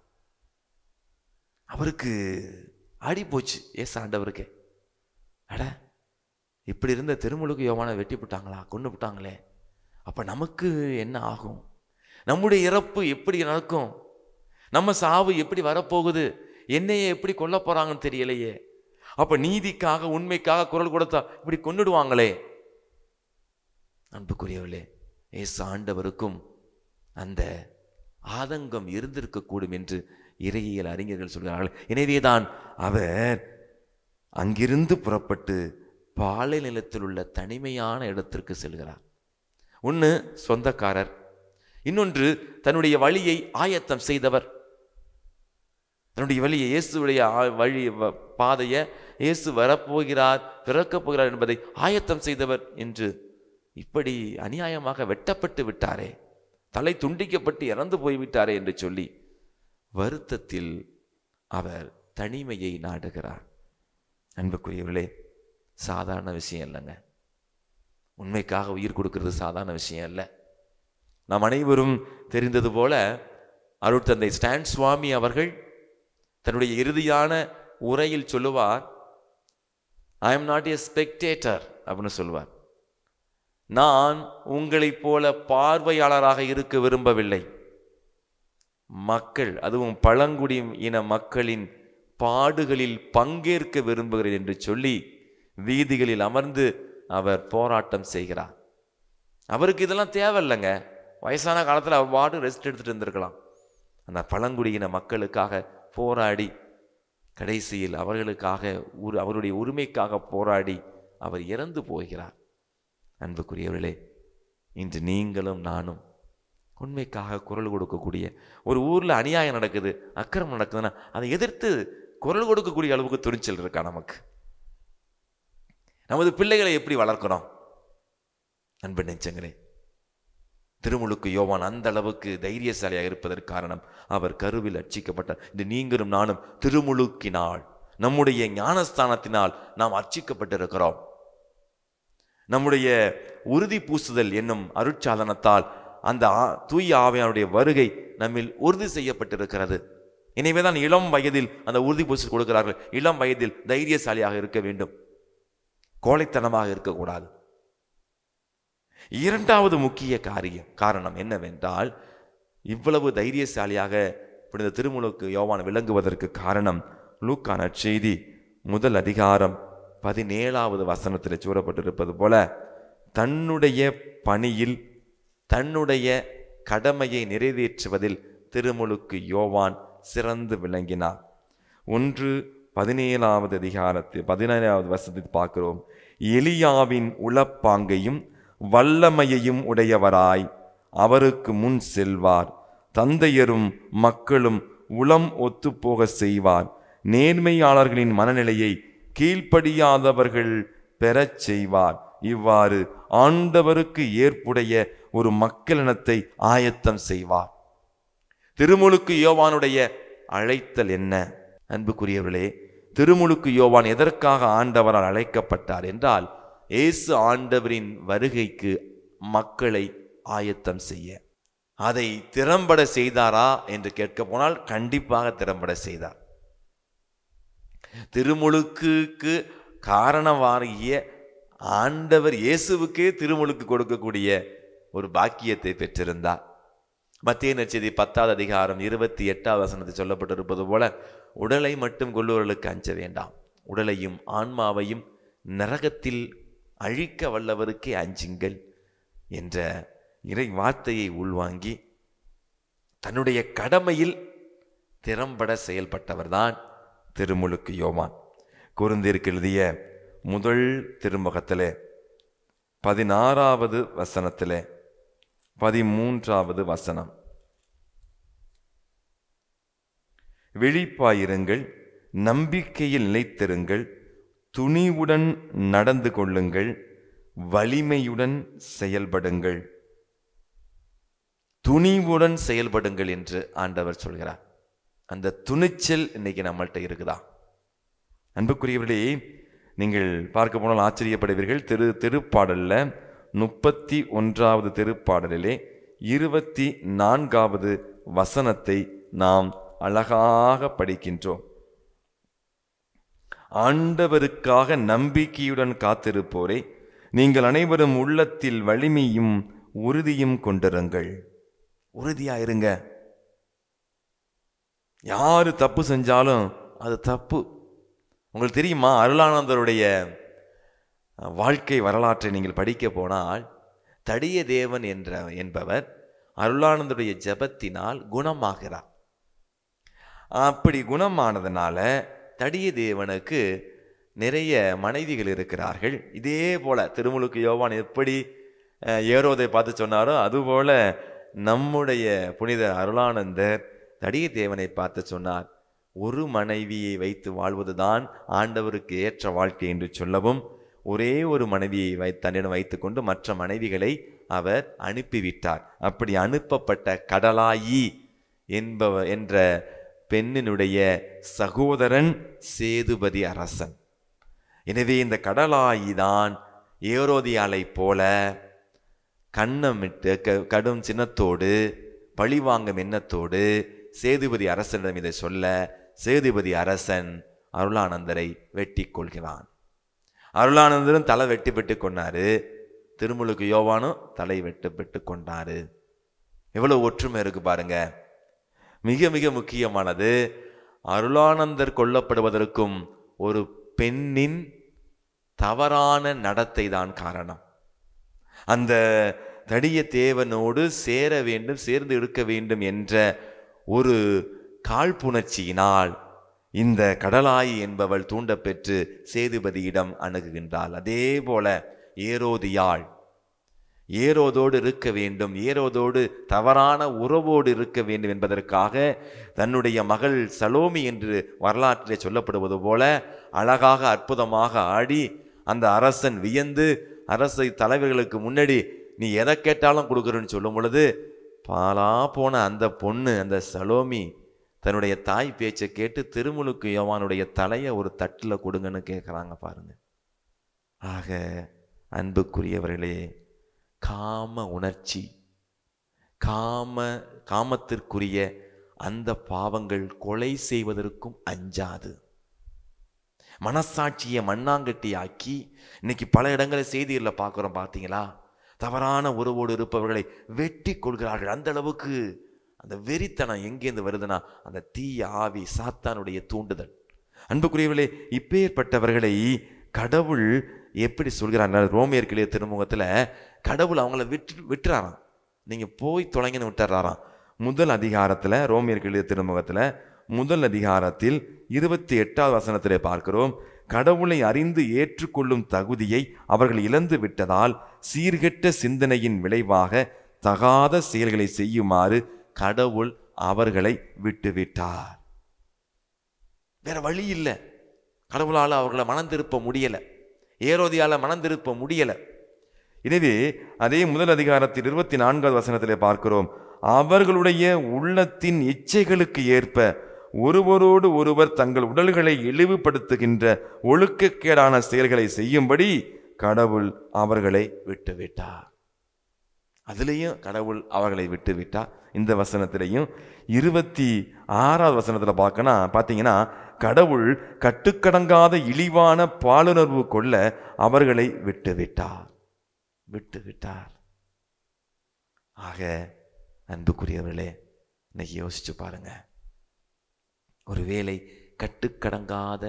Speaker 3: அவருக்கு ஆடி போச்சு ஏசு ஆண்டவருக்கு அட இப்படி இருந்த திருமுழுக்கு யோவானை வெட்டி விட்டாங்களா கொண்டு விட்டாங்களே அப்ப நமக்கு என்ன ஆகும் நம்முடைய இறப்பு எப்படி நடக்கும் நம்ம சாவு எப்படி வரப்போகுது என்னையே எப்படி கொல்ல போறாங்கன்னு தெரியலையே அப்ப நீதிக்காக உண்மைக்காக குரல் கொடுத்தா இப்படி கொன்னுடுவாங்களே அன்புக்குரியவர்களே ஏசு ஆண்டவருக்கும் அந்த ஆதங்கம் இருந்திருக்கக்கூடும் என்று இறையியல் அறிஞர்கள் சொல்கிறார்கள் எனவேதான் அவர் அங்கிருந்து புறப்பட்டு பாலை நிலத்தில் உள்ள தனிமையான இடத்திற்கு செல்கிறார் ஒன்று சொந்தக்காரர் இன்னொன்று தன்னுடைய வழியை ஆயத்தம் செய்தவர் தன்னுடைய வழியை இயேசுடைய ஆ- வழி வ- பாதையை இயேசு வரப்போகிறார் பிறக்கப் போகிறார் என்பதை ஆயத்தம் செய்தவர் என்று இப்படி அநியாயமாக வெட்டப்பட்டு விட்டாரே தலை துண்டிக்கப்பட்டு இறந்து போய்விட்டாரே என்று சொல்லி வருத்தத்தில் அவர் தனிமையை நாடுகிறார் அன்புக்குரியவர்களே சாதாரண விஷயம் இல்லைங்க உண்மைக்காக உயிர் கொடுக்கிறது சாதாரண விஷயம் அல்ல நாம் அனைவரும் தெரிந்தது போல அருட்தந்தை ஸ்டான் சுவாமி அவர்கள் தன்னுடைய இறுதியான உரையில் சொல்லுவார் I am not a spectator அப்படின்னு சொல்லுவார் நான் உங்களைப் போல பார்வையாளராக இருக்க விரும்பவில்லை மக்கள் அதுவும் பழங்குடி இன மக்களின் பாடுகளில் பங்கேற்க விரும்புகிறேன் என்று சொல்லி வீதிகளில் அமர்ந்து அவர் போராட்டம் செய்கிறார் அவருக்கு இதெல்லாம் தேவையில்லைங்க வயசான காலத்தில் அவர் பாடு ரெஸ்ட் எடுத்துட்டு இருந்திருக்கலாம் அந்த பழங்குடியின மக்களுக்காக போராடி கடைசியில் அவர்களுக்காக ஒரு அவருடைய உரிமைக்காக போராடி அவர் இறந்து போகிறார் அன்புக்குரியவர்களே இன்று நீங்களும் நானும் உண்மைக்காக குரல் கொடுக்கக்கூடிய ஒரு ஊர்ல அநியாயம் நடக்குது அக்கிரமம் நடக்குதுன்னா அதை எதிர்த்து குரல் கொடுக்கக்கூடிய அளவுக்கு துணிச்சல் இருக்கா நமக்கு நமது பிள்ளைகளை எப்படி வளர்க்கிறோம் அன்பு நெஞ்சங்களே திருமுழுக்கு யோவான் அந்த அளவுக்கு தைரியசாலியாக இருப்பதற்கு காரணம் அவர் கருவில் அர்ச்சிக்கப்பட்டார் இந்த நீங்களும் நானும் திருமுழுக்கினால் நம்முடைய ஞானஸ்தானத்தினால் நாம் அர்ச்சிக்கப்பட்டிருக்கிறோம் நம்முடைய உறுதி பூசுதல் என்னும் அருட்சாதனத்தால் அந்த ஆ- தூய ஆவியானுடைய வருகை நம்மில் உறுதி செய்யப்பட்டிருக்கிறது எனவேதான் இளம் வயதில் அந்த உறுதி பூசல் கொடுக்கிறார்கள் இளம் வயதில் தைரியசாலியாக இருக்க வேண்டும் கோழைத்தனமாக இருக்கக்கூடாது இரண்டாவது முக்கிய காரியம் காரணம் என்னவென்றால் இவ்வளவு தைரியசாலியாக புனித திருமுழுக்கு யோவான் விளங்குவதற்கு காரணம் லூக்கான செய்தி முதல் அதிகாரம் பதினேழாவது வசனத்தில் கூறப்பட்டிருப்பது போல தன்னுடைய பணியில் தன்னுடைய கடமையை நிறைவேற்றுவதில் திருமுழுக்கு யோவான் சிறந்து விளங்கினார் ஒன்று பதினேழாவது அதிகாரத்தில் பதினேழாவது வசனத்தில் பார்க்கிறோம் எலியாவின் உளப்பாங்கையும் வல்லமையையும் உடையவராய் அவருக்கு முன் செல்வார் தந்தையரும் மக்களும் உளம் ஒத்துப்போக செய்வார் நேர்மையாளர்களின் மனநிலையை கீழ்ப்படியாதவர்கள் பெறச் செய்வார் இவ்வாறு ஆண்டவருக்கு ஏற்புடைய ஒரு மக்களினத்தை ஆயத்தம் செய்வார் திருமுழுக்கு யோவானுடைய அழைத்தல் என்ன அன்புக்குரியவர்களே திருமுழுக்கு யோவான் எதற்காக ஆண்டவரால் அழைக்கப்பட்டார் என்றால் இயேசு ஆண்டவரின் வருகைக்கு மக்களை ஆயத்தம் செய்ய அதை திறம்பட செய்தாரா என்று கேட்க போனால் கண்டிப்பாக திறம்பட செய்தார் திருமுழுக்குக்கு காரணமாகிய ஆண்டவர் இயேசுவுக்கே திருமுழுக்கு கொடுக்கக்கூடிய ஒரு பாக்கியத்தை பெற்றிருந்தார் மத்திய நச்செய்தி பத்தாவது அதிகாரம் இருபத்தி எட்டாவது வசனத்தில் சொல்லப்பட்டிருப்பது போல உடலை மட்டும் கொள்ளுவர்களுக்கு அஞ்ச வேண்டாம் உடலையும் ஆன்மாவையும் நரகத்தில் அழிக்க வல்லவருக்கே அஞ்சுங்கள் என்ற இறை வார்த்தையை உள்வாங்கி தன்னுடைய கடமையில் திறம்பட செயல்பட்டவர்தான் திருமுழுக்கு யோவான் குருந்திற்கு எழுதிய முதல் திருமுகத்திலே பதினாறாவது வசனத்திலே பதிமூன்றாவது வசனம் விழிப்பாயிருங்கள் நம்பிக்கையில் நிலைத்திருங்கள் துணிவுடன் நடந்து கொள்ளுங்கள் வலிமையுடன் செயல்படுங்கள் துணிவுடன் செயல்படுங்கள் என்று ஆண்டவர் சொல்கிறார் அந்த துணிச்சல் இன்னைக்கு நம்மள்ட்ட இருக்குதா அன்புக்குரியவர்களே நீங்கள் பார்க்க போனால் ஆச்சரியப்படுவீர்கள் திரு திருப்பாடல்ல முப்பத்தி ஒன்றாவது திருப்பாடலிலே இருபத்தி நான்காவது வசனத்தை நாம் அழகாக படிக்கின்றோம் ஆண்டவருக்காக நம்பிக்கையுடன் காத்திருப்போரே நீங்கள் அனைவரும் உள்ளத்தில் வலிமையும் உறுதியும் கொண்டிருங்கள் உறுதியா இருங்க யாரு தப்பு செஞ்சாலும் அது தப்பு உங்களுக்கு தெரியுமா அருளானந்தருடைய அஹ், வாழ்க்கை வரலாற்றை நீங்கள் படிக்க போனால் தடிய தேவன் என்ற என்பவர் அருளானந்தருடைய ஜெபத்தினால் குணமாகிறார் அப்படி குணமானதுனால தடிய தேவனுக்கு நிறைய மனைவிகள் இருக்கிறார்கள் இதே போல திருமுழுக்கு யோவான் எப்படி அஹ், ஏரோதை பார்த்து சொன்னாரோ அதுபோல நம்முடைய புனித அருளானந்தர் தடிய தேவனை பார்த்து சொன்னார் ஒரு மனைவியை வைத்து வாழ்வதுதான் ஆண்டவருக்கு ஏற்ற வாழ்க்கை என்று சொல்லவும் ஒரே ஒரு மனைவியை வை தன்னிடம் வைத்துக்கொண்டு மற்ற மனைவிகளை அவர் அனுப்பிவிட்டார் அப்படி அனுப்பப்பட்ட கடலாயி என்பவ என்ற பெண்ணினுடைய சகோதரன் சேதுபதி அரசன் எனவே இந்த கடலாயிதான் ஏரோதியாலைப் போல கண்ணமிட்டு க- கடும் சின்னத்தோடு பழிவாங்கும் எண்ணத்தோடு சேதுபதி அரசனிடம் இதை சொல்ல சேதுபதி அரசன் அருளானந்தரை வெட்டி கொள்கிறான் அருளானந்தரும் தலை வெட்டி பெட்டு கொண்டாரு திருமுழுக்கு யோவானும் தலை வெட்டு பெட்டு கொண்டாரு எவ்வளவு ஒற்றுமை இருக்கு பாருங்க மிக மிக முக்கியமானது அருளானந்தர் கொல்லப்படுவதற்கும் ஒரு பெண்ணின் தவறான நடத்தை தான் காரணம் அந்த தடிய தேவனோடு சேர வேண்டும் சேர்ந்து இருக்க வேண்டும் என்ற ஒரு காழ்ப்புணர்ச்சியினால் இந்த கடலாயி என்பவள் தூண்டப்பெற்று சேதுபதியிடம் அணுகுகின்றாள் அதே போல ஏரோதியாள் ஏரோதோடு இருக்க வேண்டும் ஏரோதோடு தவறான உறவோடு இருக்க வேண்டும் என்பதற்காக தன்னுடைய மகள் சலோமி என்று வரலாற்றிலே சொல்லப்படுவது போல அழகாக அற்புதமாக ஆடி அந்த அரசன் வியந்து அரசை தலைவர்களுக்கு முன்னாடி நீ எதை கேட்டாலும் கொடுக்குறேன்னு சொல்லும் பொழுது பாலா போன அந்த பொண்ணு அந்த சலோமி தன்னுடைய தாய் பேச்சை கேட்டு திருமுழுக்கு யோவானுடைய தலையை ஒரு தட்டில் கொடுங்கன்னு கேட்குறாங்க பாருங்க ஆக அன்புக்குரியவர்களே காம உணர்ச்சி காம காமத்திற்குரிய அந்த பாவங்கள் கொலை செய்வதற்கும் அஞ்சாது மனசாட்சியை மண்ணாங்கட்டி ஆக்கி இன்னைக்கு பல இடங்களில் செய்திகளில் பார்க்குறோம் பார்த்தீங்களா தவறான உறவோடு இருப்பவர்களை வெட்டி கொள்கிறார்கள் அந்த அளவுக்கு அந்த வெறித்தனம் எங்கேருந்து வருதுன்னா அந்த தீய ஆவி சாத்தானுடைய தூண்டுதல் அன்புக்குரியவர்களே இப்பேற்பட்டவர்களை கடவுள் எப்படி சொல்கிறாங்க ரோமியர்களே திருமுகத்தில் கடவுள் அவங்கள விட்டு விட்டுறாராம் நீங்கள் போய் தொலைங்கன்னு விட்டுறாராம் முதல் அதிகாரத்தில் ரோமியர்களே திருமுகத்தில் முதல் அதிகாரத்தில் இருபத்தி எட்டாவது வசனத்திலே பார்க்கிறோம் கடவுளை அறிந்து ஏற்றுக்கொள்ளும் தகுதியை அவர்கள் இழந்து விட்டதால் சீர்கெட்ட சிந்தனையின் விளைவாக தகாத செயல்களை செய்யுமாறு கடவுள் அவர்களை விட்டுவிட்டார் வேற வழி இல்லை கடவுளால் அவர்களை மனம் திருப்ப முடியல ஏரோதியால மனம் திருப்ப முடியல எனவே அதே முதல் அதிகாரத்தில் இருபத்தி நான்காவது வசனத்திலே பார்க்கிறோம் அவர்களுடைய உள்ளத்தின் இச்சைகளுக்கு ஏற்ப ஒருவரோடு ஒருவர் தங்கள் உடல்களை இழிவுபடுத்துகின்ற ஒழுக்கக்கேடான செயல்களை செய்யும்படி கடவுள் அவர்களை விட்டுவிட்டார் அதுலேயும் கடவுள் அவர்களை விட்டுவிட்டார் இந்த வசனத்திலையும் இருபத்தி ஆறாவது வசனத்தில் பார்க்கனா பார்த்தீங்கன்னா கடவுள் கட்டுக்கடங்காத இழிவான பாலுணர்வு கொள்ள அவர்களை விட்டுவிட்டார் விட்டுவிட்டார் ஆக அன்புக்குரியவர்களே இன்னைக்கு யோசிச்சு பாருங்க ஒருவேளை கட்டுக்கடங்காத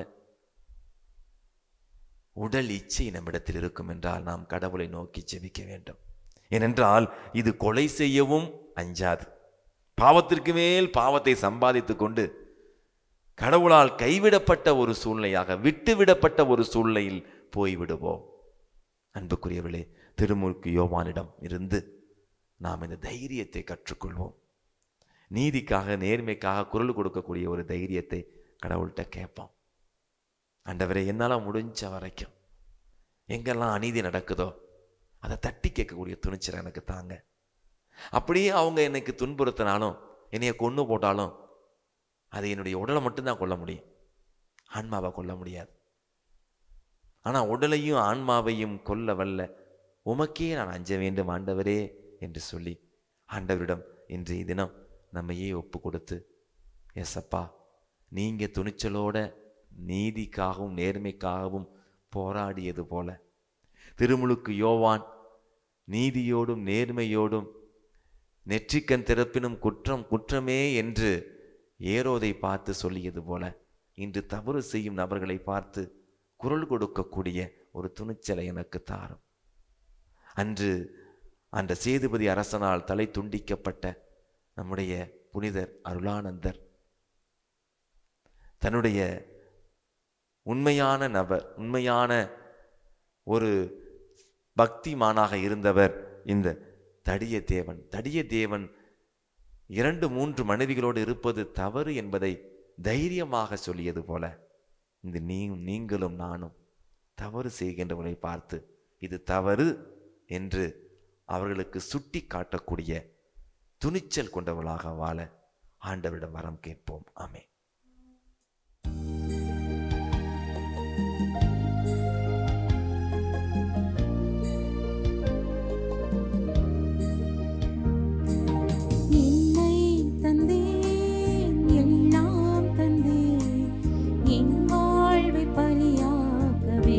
Speaker 3: உடல் இச்சை நம்மிடத்தில் இருக்கும் என்றால் நாம் கடவுளை நோக்கி ஜெபிக்க வேண்டும் ஏனென்றால் இது கொலை செய்யவும் அஞ்சாது பாவத்திற்கு மேல் பாவத்தை சம்பாதித்து கொண்டு கடவுளால் கைவிடப்பட்ட ஒரு சூழ்நிலையாக விட்டுவிடப்பட்ட ஒரு சூழ்நிலையில் போய்விடுவோம் அன்புக்குரியவர்களே திருமுழுக்கு யோவானிடம் இருந்து நாம் இந்த தைரியத்தை கற்றுக்கொள்வோம் நீதிக்காக நேர்மைக்காக குரல் கொடுக்கக்கூடிய ஒரு தைரியத்தை கடவுள்கிட்ட கேட்போம் ஆண்டவரே என்னால் முடிஞ்ச வரைக்கும் எங்கெல்லாம் அநீதி நடக்குதோ அதை தட்டி கேட்கக்கூடிய துணிச்சல் எனக்கு தாங்க அப்படியே அவங்க எனக்கு துன்புறுத்தினாலும் என்னைய கொன்று போட்டாலும் அது என்னுடைய உடலை மட்டும்தான் கொல்ல முடியும் ஆன்மாவை கொல்ல முடியாது ஆனால் உடலையும் ஆன்மாவையும் கொல்ல வல்ல உமக்கே நான் அஞ்ச வேண்டும் ஆண்டவரே என்று சொல்லி ஆண்டவரிடம் இன்றைய தினம் நம்மையே ஒப்பு கொடுத்து எசப்பா நீங்க துணிச்சலோட நீதிக்காகவும் நேர்மைக்காகவும் போராடியது போல திருமுழுக்கு யோவான் நீதியோடும் நேர்மையோடும் நெற்றிக்கண் திறப்பினும் குற்றம் குற்றமே என்று ஏரோதை பார்த்து சொல்லியது போல இன்று தவறு செய்யும் நபர்களை பார்த்து குரல் கொடுக்கக்கூடிய ஒரு துணிச்சலை எனக்கு தாரும் அன்று அந்த சேதுபதி அரசனால் தலை துண்டிக்கப்பட்ட நம்முடைய புனிதர் அருளானந்தர் தன்னுடைய உண்மையான நபர் உண்மையான ஒரு பக்திமானாக இருந்தவர் இந்த தடிய தேவன் தடிய தேவன் இரண்டு மூன்று மனைவிகளோடு இருப்பது தவறு என்பதை தைரியமாக சொல்லியது போல இந்த நீ நீங்களும் நானும் தவறு செய்கின்றவரை பார்த்து இது தவறு என்று அவர்களுக்கு சுட்டி காட்டக்கூடிய துணிச்சல் கொண்டவர்களாக வாழ ஆண்டவரிடம் வரம் கேட்போம் ஆமே
Speaker 2: என்னை தந்தேன் எல்லாம் தந்தேன் என் வாழ்வை பலியாகவே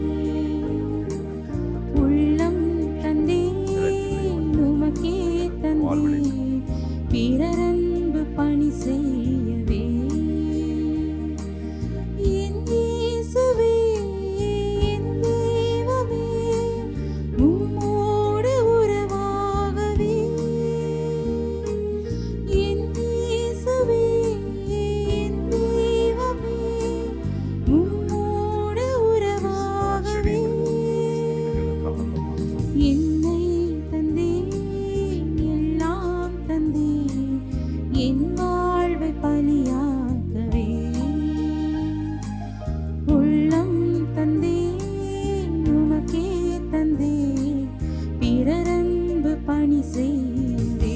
Speaker 2: உள்ளம் தந்தேன் உமக்கே தந்தேன் பிறரன்பு பணி செய்யவே என் இயேசுவே என் தெய்வமே உம்மோடு உறவாகவே என் இயேசுவே என் தெய்வமே உம்மோடு உறவாகவே என்னை தந்தேன் எல்லாம் தந்தேன் என் வாழ்வை பலியாகவே உள்ளம் தந்தேன் உமக்கே தந்தேன் பிறரன்பு பணி செய்தேன்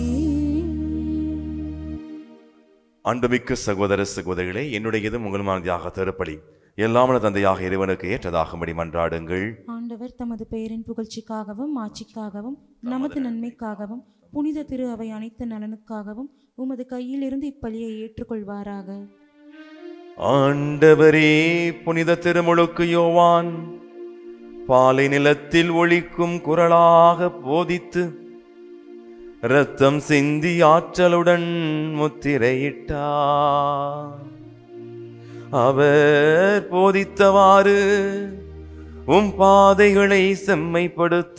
Speaker 3: அன்புமிக்க சகோதர சகோதரிகளே என்னுடையதும் உங்களுமானதாக திருப்பலி எல்லாமன தந்தையாக இறைவனுக்கு ஏற்றதாகும்படி மன்றாடுங்கள்
Speaker 5: ஆண்டவர் தமது பெயரின் புகழ்ச்சிக்காகவும் ஆட்சிக்காகவும் நமது நன்மைக்காகவும் புனித திரு அவை அனைத்து நலனுக்காகவும் உமது கையிலிருந்து இப்பலியை ஏற்றுக்கொள்வாராக
Speaker 3: ஆண்டவரே புனித திருமுழுக்கு யோவான் பாலை நிலத்தில் ஒழிக்கும் குரலாக போதித்து இரத்தம் சிந்தி ஆற்றலுடன் முத்திரையிட்டார் அவர் போதித்தவாறு உம் பாதைகளை செம்மைப்படுத்த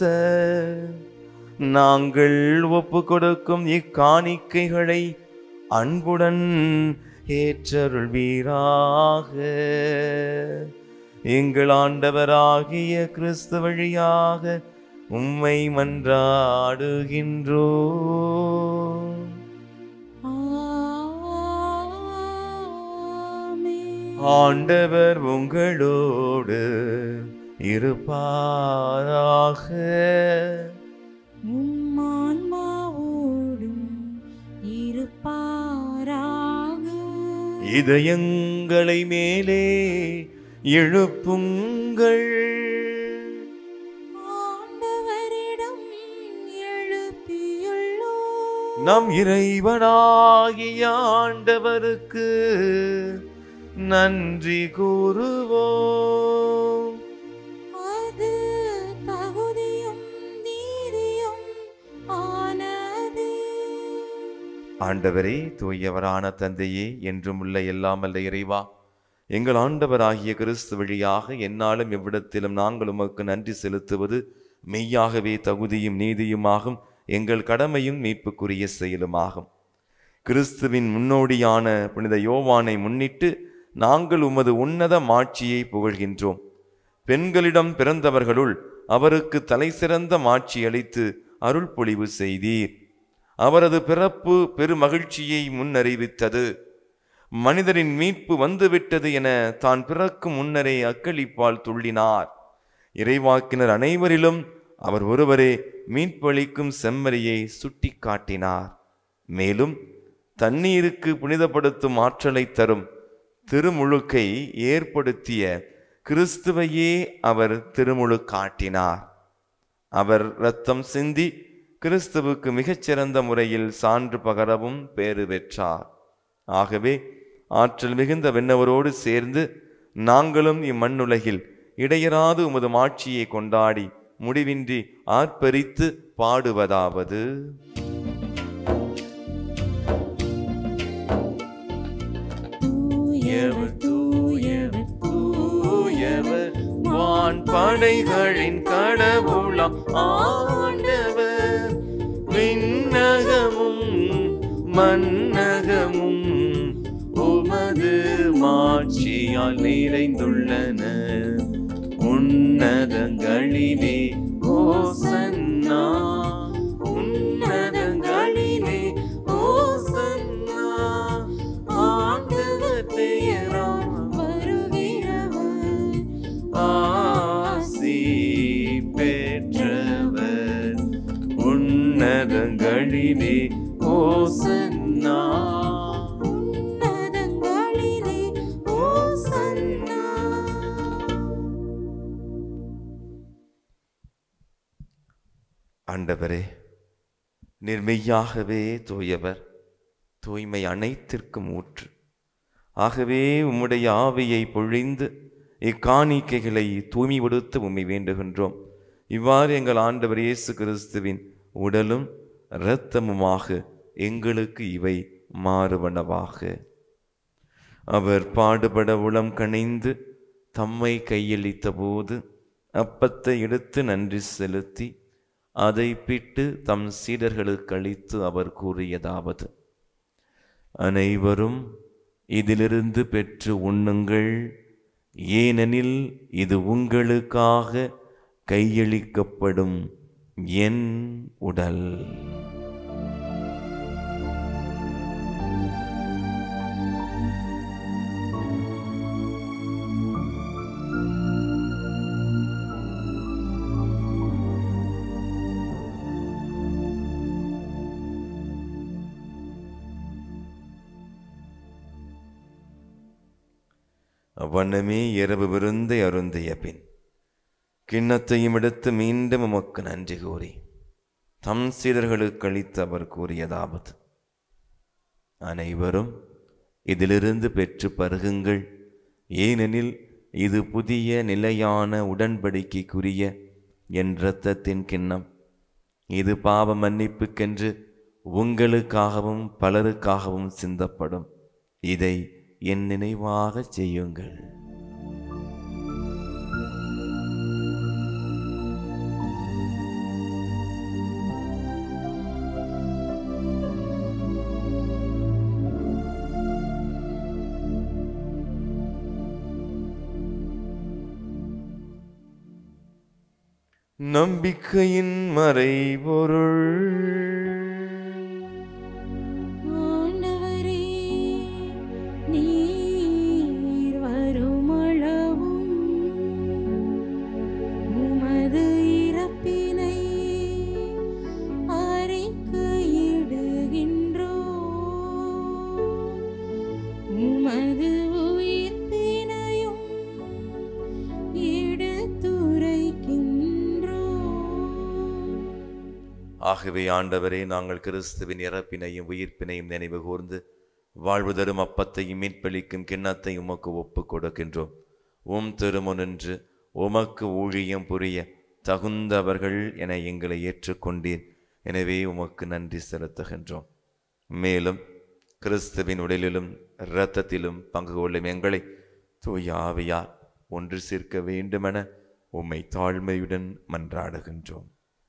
Speaker 3: நாங்கள் ஒப்பு கொடுக்கும் இக்காணிக்கைகளை அன்புடன் ஏற்றருள்வீராக எங்கள் ஆண்டவராகிய கிறிஸ்து வழியாக உம்மை மன்றாடுகின்றோ
Speaker 2: ஆமென்.
Speaker 3: ஆண்டவர் உங்களோடு இருப்பாராக
Speaker 2: உம் ஆன்மாவோடும் இருப்பாராக
Speaker 3: இதயங்களை மேலே எழுப்புங்கள்
Speaker 2: ஆண்டவரிடம் எழுப்பியுள்ளோம்
Speaker 3: நம் இறைவனாகிய ஆண்டவருக்கு நன்றி கூறுவோம்
Speaker 2: அது தகுதியும் நீதியும் ஆனதே
Speaker 3: ஆண்டவரே தூயவரான தந்தையே என்றும் உள்ள எல்லாமல்ல இறைவா எங்கள் ஆண்டவராகிய கிறிஸ்து வழியாக எந்நாளும் எவ்விடத்திலும் நாங்கள் உமக்கு நன்றி செலுத்துவது மெய்யாகவே தகுதியும் நீதியுமாகும் எங்கள் கடமையும் மீட்புக்குரிய செயலுமாகும் கிறிஸ்துவின் முன்னோடியான புனித யோவானை முன்னிட்டு நாங்கள் உமது உன்னத மாட்சியை புகழ்கின்றோம் பெண்களிடம் பிறந்தவர்களுள் அவருக்கு தலை சிறந்த மாட்சி அளித்து அருள் பொழிவு செய்தீர் அவரது பிறப்பு பெருமகிழ்ச்சியை முன்னறிவித்தது மனிதரின் மீட்பு வந்துவிட்டது என தான் பிறக்கும் முன்னரே அக்களிப்பால் துள்ளினார் இறைவாக்கினர் அனைவரிலும் அவர் ஒருவரே மீட்பளிக்கும் செம்மறியை சுட்டி காட்டினார் மேலும் தண்ணீருக்கு புனிதப்படுத்தும் ஆற்றலை தரும் திருமுழுக்கை ஏற்படுத்திய கிறிஸ்துவையே அவர் திருமுழு காட்டினார் அவர் இரத்தம் சிந்தி கிறிஸ்துவுக்கு மிகச்சிறந்த முறையில் சான்று பகரவும் பேறு பெற்றார் ஆகவே ஆற்றல் மிகுந்த விண்ணவரோடு சேர்ந்து நாங்களும் இம்மண்ணுலகில் இடையராது உமது மாட்சியை கொண்டாடி முடிவின்றி ஆர்ப்பரித்து பாடுவதாவது
Speaker 2: தூயவர் தூயவர்
Speaker 3: தூயவர் வான் படைகளின் கடவுளாம் ஆண்டவர் விண்ணகமும் மன்னகமும் உமது மாட்சியால் நிறைந்துள்ளன உன்னதங்களிலே ஓசன்னா உன்னதங்களிலே ஓசன்னா ஆண்டவர் பெயரால்
Speaker 2: வருகிறவர்
Speaker 3: ஆசி பெற்றவர் உன்னதங்களிலே ஓசன்னா
Speaker 2: உன்னதங்களிலே ஓசன்னா
Speaker 3: ஆண்டவரே நீர் மெய்யாகவே தூயவர் தூய்மை அனைத்திற்கும் ஊற்று ஆகவே உம்முடைய ஆவியை பொழிந்து இக்காணிக்கைகளை தூய்மைப்படுத்த உம்மை வேண்டுகின்றோம் இவ்வாறு எங்கள் ஆண்டவர் இயேசு கிறிஸ்துவின் உடலும் இரத்தமுமாக எங்களுக்கு இவை மாறுவனவாக அவர் பாடுபட உளம் கணிந்து தம்மை கையளித்த போது அப்பத்தை எடுத்து நன்றி செலுத்தி அதை பிட்டு தம் சீடர்களுக்கு அளித்து அவர் கூறியதாவது அனைவரும் இதிலிருந்து பெற்று உண்ணுங்கள் ஏனெனில் இது உங்களுக்காக கையளிக்கப்படும் என் உடல் அவ்வண்ணமே இரவு விருந்தை அருந்திய பின் கிண்ணத்தையும் எடுத்து மீண்டும் உமக்கு நன்றி கூறி தம் சீடர்களுக்கு அளித்து அவர் கூறியதாவது அனைவரும் இதிலிருந்து பெற்று பருகுங்கள் ஏனெனில் இது புதிய நிலையான உடன்படிக்கைக்குரிய என் இரத்தத்தின் கிண்ணம் இது பாவ மன்னிப்புக்கென்று உங்களுக்காகவும் பலருக்காகவும் சிந்தப்படும் இதை என் நினைவாக செய்யுங்கள் நம்பிக்கையின் மறைபொருள்
Speaker 2: ஆண்டவரே நீர் வருமளவும் உமது இறப்பினை அறிக்கையிடுகின்றோ உமது உயிர்ப்பினையும் எடுத்துரைக்கின்றோ
Speaker 3: ஆகவே ஆண்டவரே நாங்கள் கிறிஸ்துவின் இறப்பினையும் உயிர்ப்பினையும் நினைவு கூர்ந்து வாழ்வு தரும் அப்பத்தையும் மீட்பளிக்கும் கிண்ணத்தையும் உமக்கு ஒப்புக் கொடுக்கின்றோம் உம் திருமுனின்று உமக்கு ஊழியம் புரிய தகுந்தவர்கள் என எங்களை ஏற்றுக்கொண்டீர் எனவே உமக்கு நன்றி செலுத்துகின்றோம் மேலும் கிறிஸ்துவின் உடலிலும் இரத்தத்திலும் பங்கு கொள்ளும் எங்களை தூய ஆவியால் ஒன்று சேர்க்க வேண்டுமென உம்மை தாழ்மையுடன் மன்றாடுகின்றோம்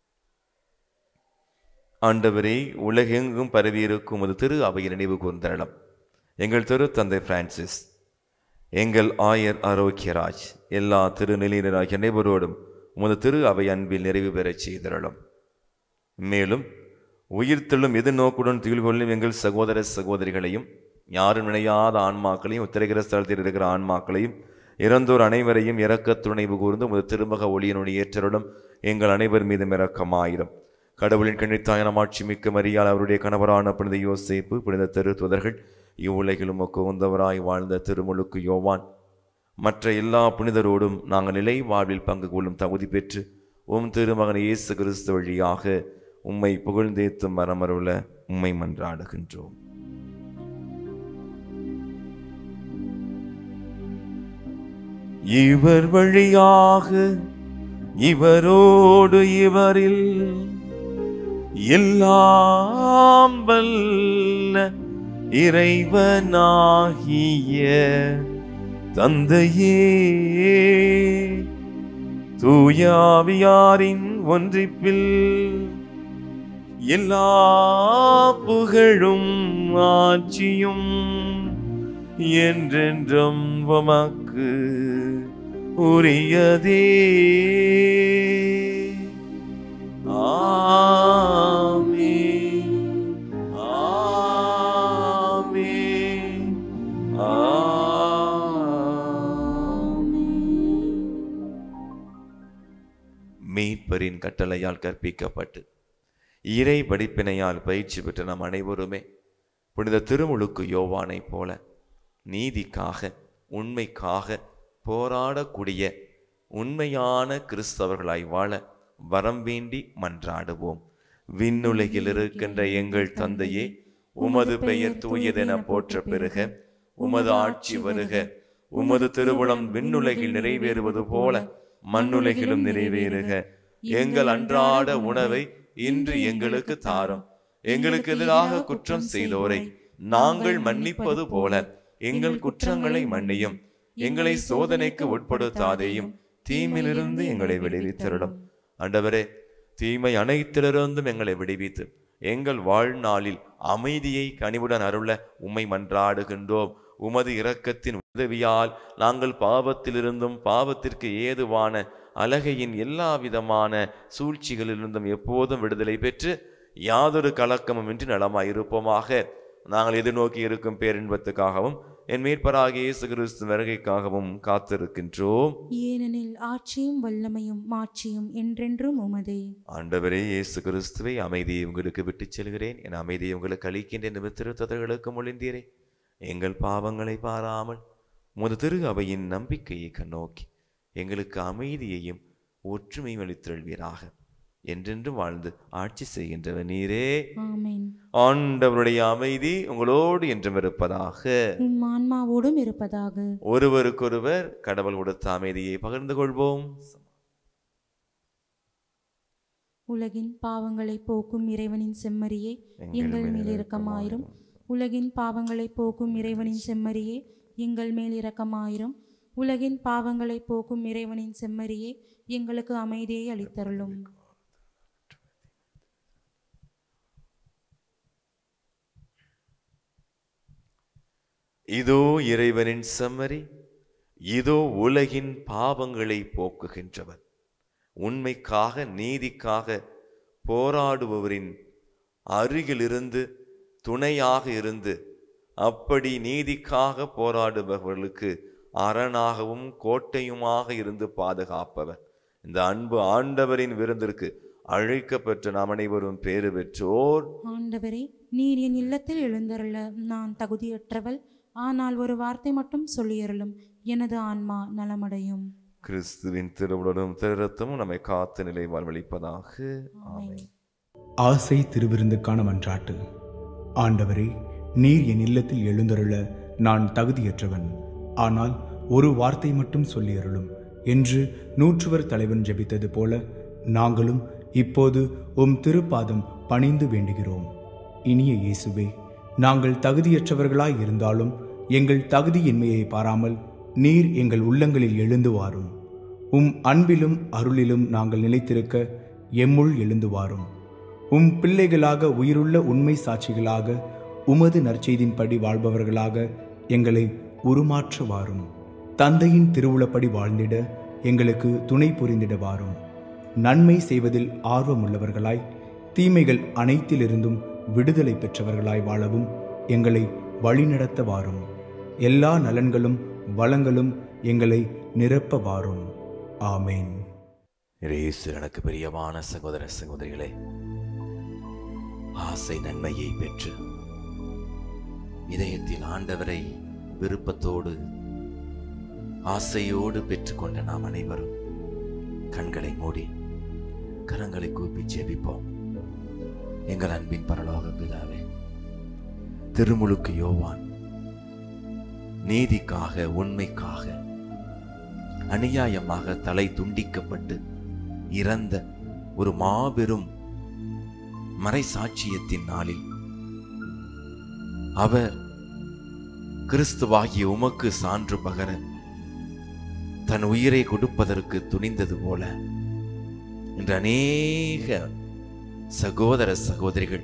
Speaker 3: ஆண்டவரே உலகெங்கும் பரவியிருக்கும் ஒரு திரு அவையை நினைவு கூர்ந்தரலாம் எங்கள் திரு தந்தை பிரான்சிஸ் எங்கள் ஆயர் ஆரோக்கியராஜ் எல்லா திருநிலையினராகிய அனைவரோடும் உமது திரு அவை அன்பில் நிறைவு பெறச் செய்தரலாம் மேலும் உயிர்த்தெழும் எதிர்நோக்குடன் துயில் கொள்ளும் எங்கள் சகோதர சகோதரிகளையும் யாரும் நினையாத ஆன்மாக்களையும் உத்திரகிர ஸ்தலத்தில் இருக்கிற ஆன்மாக்களையும் இறந்தோர் அனைவரையும் இரக்கத் துணைவு கூர்ந்து உமது திருமக ஒளியினுடைய ஏற்றருடன் எங்கள் அனைவர் மீதும் இரக்கமாயிரும் கடவுளின் கண்ணித்தாயனம் ஆட்சி மிக்க மரியால் அவருடைய கணவரான புனித யோசேப்பு புனித திருத்துதர்கள் இவ்வுலகிலும் உகந்தவராய் வாழ்ந்த திருமுழுக்கு யோவான் மற்ற எல்லா புனிதரோடும் நாங்கள் நிலை வாழ்வில் பங்கு கொள்ளும் தகுதி பெற்று உம் திருமகன் இயேசு கிறிஸ்து வழியாக உம்மை புகழ்ந்தேத்தும் மரமருள உம்மை மன்றாடுகின்றோம் இவர் வழியாக இவரோடு இவரில் எல்லாம் வல்ல இறைவனாகிய தந்தையே தூயாவியாரின் ஒன்றிப்பில் எல்லா புகழும் ஆட்சியும் என்றென்றும் உமக்கு உரியதே ஆமென். ஆமென். ஆமென். மீட்பரின் கட்டளையால் கற்பிக்கப்பட்டு இறை படிப்பினையால் பயிற்சி பெற்ற நம் அனைவருமே புனித திருமுழுக்கு யோவானைப் போல நீதிக்காக உண்மைக்காக போராடக்கூடிய உண்மையான கிறிஸ்தவர்களாய் வாழ வரம் வேண்டி மன்றாடுவோம் விண்ணுலகில் இருக்கின்ற எங்கள் தந்தையே உமது பெயர் தூயதென போற்ற பெருக உமது ஆட்சி வருக உமது திருவுளம் விண்ணுலகில் நிறைவேறுவது போல மண்ணுலகிலும் நிறைவேறுக எங்கள் அன்றாட உணவை இன்று எங்களுக்கு தாரும் எங்களுக்கு எதிராக குற்றம் செய்தோரை நாங்கள் மன்னிப்பது போல எங்கள் குற்றங்களை மன்னியும் எங்களை சோதனைக்கு உட்படுத்தாதேயும் தீமையிலிருந்து எங்களை விடுவித்தருளும் ஆண்டவரே தீமை அனைத்திலிருந்தும் எங்களை விடுவித்து எங்கள் வாழ்நாளில் அமைதியை கனிவுடன் அருள உம்மை மன்றாடுகின்றோம் உமது இரக்கத்தின் உதவியால் நாங்கள் பாவத்திலிருந்தும் பாவத்திற்கு ஏதுவான அலகையின் எல்லா விதமான சூழ்ச்சிகளிலிருந்தும் எப்போதும் விடுதலை பெற்று யாதொரு கலக்கமும் இன்றி நலமாயிருப்போமாக நாங்கள் எதிர்நோக்கி இருக்கும் பேரின்பத்துக்காகவும் என் மீட்பராகிய இயேசு கிறிஸ்து வருகைக்காகவும் காத்திருக்கின்றோம்
Speaker 5: ஏனெனில் ஆட்சியும் வல்லமையும் மாட்சியும் என்றென்றும் உமதே
Speaker 3: ஆண்டவரே இயேசு கிறிஸ்துவை அமைதியை உங்களுக்கு விட்டுச் செல்கிறேன் என் அமைதியை உங்களுக்கு அளிக்கின்றேன் என்று திருத்ததர்களுக்கு மொழிந்தீரே எங்கள் பாவங்களை பாராமல் முது திரு அவையின் நம்பிக்கையை கண்ணோக்கி எங்களுக்கு அமைதியையும் ஒற்றுமையும் அளித்தருள்வீராக என்றென்றும் வாழ்ந்து ஆட்சி செய்கின்றவர் நீரே
Speaker 5: ஆமென்
Speaker 3: ஆண்டவருடைய அமைதி உங்களோடு என்றும் இருப்பதாக
Speaker 5: உம் ஆன்மாவோடும் இருப்பதாக
Speaker 3: ஒருவருக்கொருவர் கடவுள் கொடுத்த அமைதியை பகிர்ந்து கொள்வோம்
Speaker 5: உலகின் பாவங்களை போக்கும் இறைவனின் செம்மறியே எங்கள் மேல் இரக்கமாயிரும் உலகின் பாவங்களை போக்கும் இறைவனின் செம்மறியே எங்கள் மேல் இரக்கமாயிரும் உலகின் பாவங்களை போக்கும் இறைவனின் செம்மறியே எங்களுக்கு அமைதியை அளித்தருளும்
Speaker 3: இதோ இறைவனின் செம்மறி இதோ உலகின் பாவங்களை போக்குகின்றவர் உண்மைக்காக நீதிக்காக போராடுபவரின் அருகிலிருந்து துணையாக இருந்து அப்படி நீதிக்காக போராடுபவர்களுக்கு அரணாகவும் கோட்டையுமாக இருந்து பாதுகாப்பவர் இந்த அன்பு ஆண்டவரின் விருந்திற்கு அழைக்கப்பெற்ற நாம் அனைவரும் பேறு பெற்றோர்
Speaker 5: ஆண்டவரே நீர் என் இல்லத்தில் எழுந்தருள நான் தகுதியற்றவள் ஆனால் ஒரு வார்த்தை மட்டும் சொல்லியருளும் எனது ஆன்மா நலமடையும்
Speaker 3: கிறிஸ்துவின் திருவுடனும் திருரத்தமும் நம்மை காத்து நிலை வாழ்வழிப்பதாக ஆமென்
Speaker 6: ஆசை திருவிருந்துக்கான மன்றாட்டு ஆண்டவரே நீர் என் இல்லத்தில் எழுந்தருள நான் தகுதியற்றவன் ஆனால் ஒரு வார்த்தை மட்டும் சொல்லியருளும் என்று நூற்றுவர் தலைவன் ஜெபித்தது போல நாங்களும் இப்போது உம் திருப்பாதம் பணிந்து வேண்டுகிறோம் இனிய இயேசுவே நாங்கள் தகுதியற்றவர்களாய் இருந்தாலும் எங்கள் தகுதியின்மையை பாராமல் நீர் எங்கள் உள்ளங்களில் எழுந்து வாரும் உம் அன்பிலும் அருளிலும் நாங்கள் நிலைத்திருக்க எம்முள் எழுந்து வாரும் உம் பிள்ளைகளாக உயிருள்ள உண்மை சாட்சிகளாக உமது நற்செய்தின்படி வாழ்பவர்களாக எங்களை உருமாற்ற வாரும் தந்தையின் திருவுளப்படி வாழ்ந்திட எங்களுக்கு துணை புரிந்திட வாரும் நன்மை செய்வதில் ஆர்வமுள்ளவர்களாய் தீமைகள் அனைத்திலிருந்தும் விடுதலை பெற்றவர்களாய் வாழவும் எங்களை வழிநடத்த வாரும் எல்லா நலன்களும் வளங்களும் எங்களை நிரப்ப வாரும் ஆமேன்
Speaker 3: இயேசு எனக்கு பிரியமான சகோதர சகோதரிகளே ஆசை நன்மையை பெற்று இதயத்தில் ஆண்டவரை விருப்பத்தோடு ஆசையோடு பெற்றுக்கொண்ட நாம் அனைவரும் கண்களை மூடி கரங்களை கூப்பி ஜெபிப்போம் எங்கள் அன்பின் பரலோக பிதாவே திருமுழுக்கு யோவான் நீதிக்காக உண்மைக்காக அநியாயமாக தலை துண்டிக்கப்பட்டு இறந்த ஒரு மாபெரும் மறைசாட்சியத்தின் நாளில் அவர் கிறிஸ்துவாகிய உமக்கு சான்று பகர தன் உயிரை கொடுப்பதற்கு துணிந்தது போல இன்று அநேக சகோதர சகோதரிகள்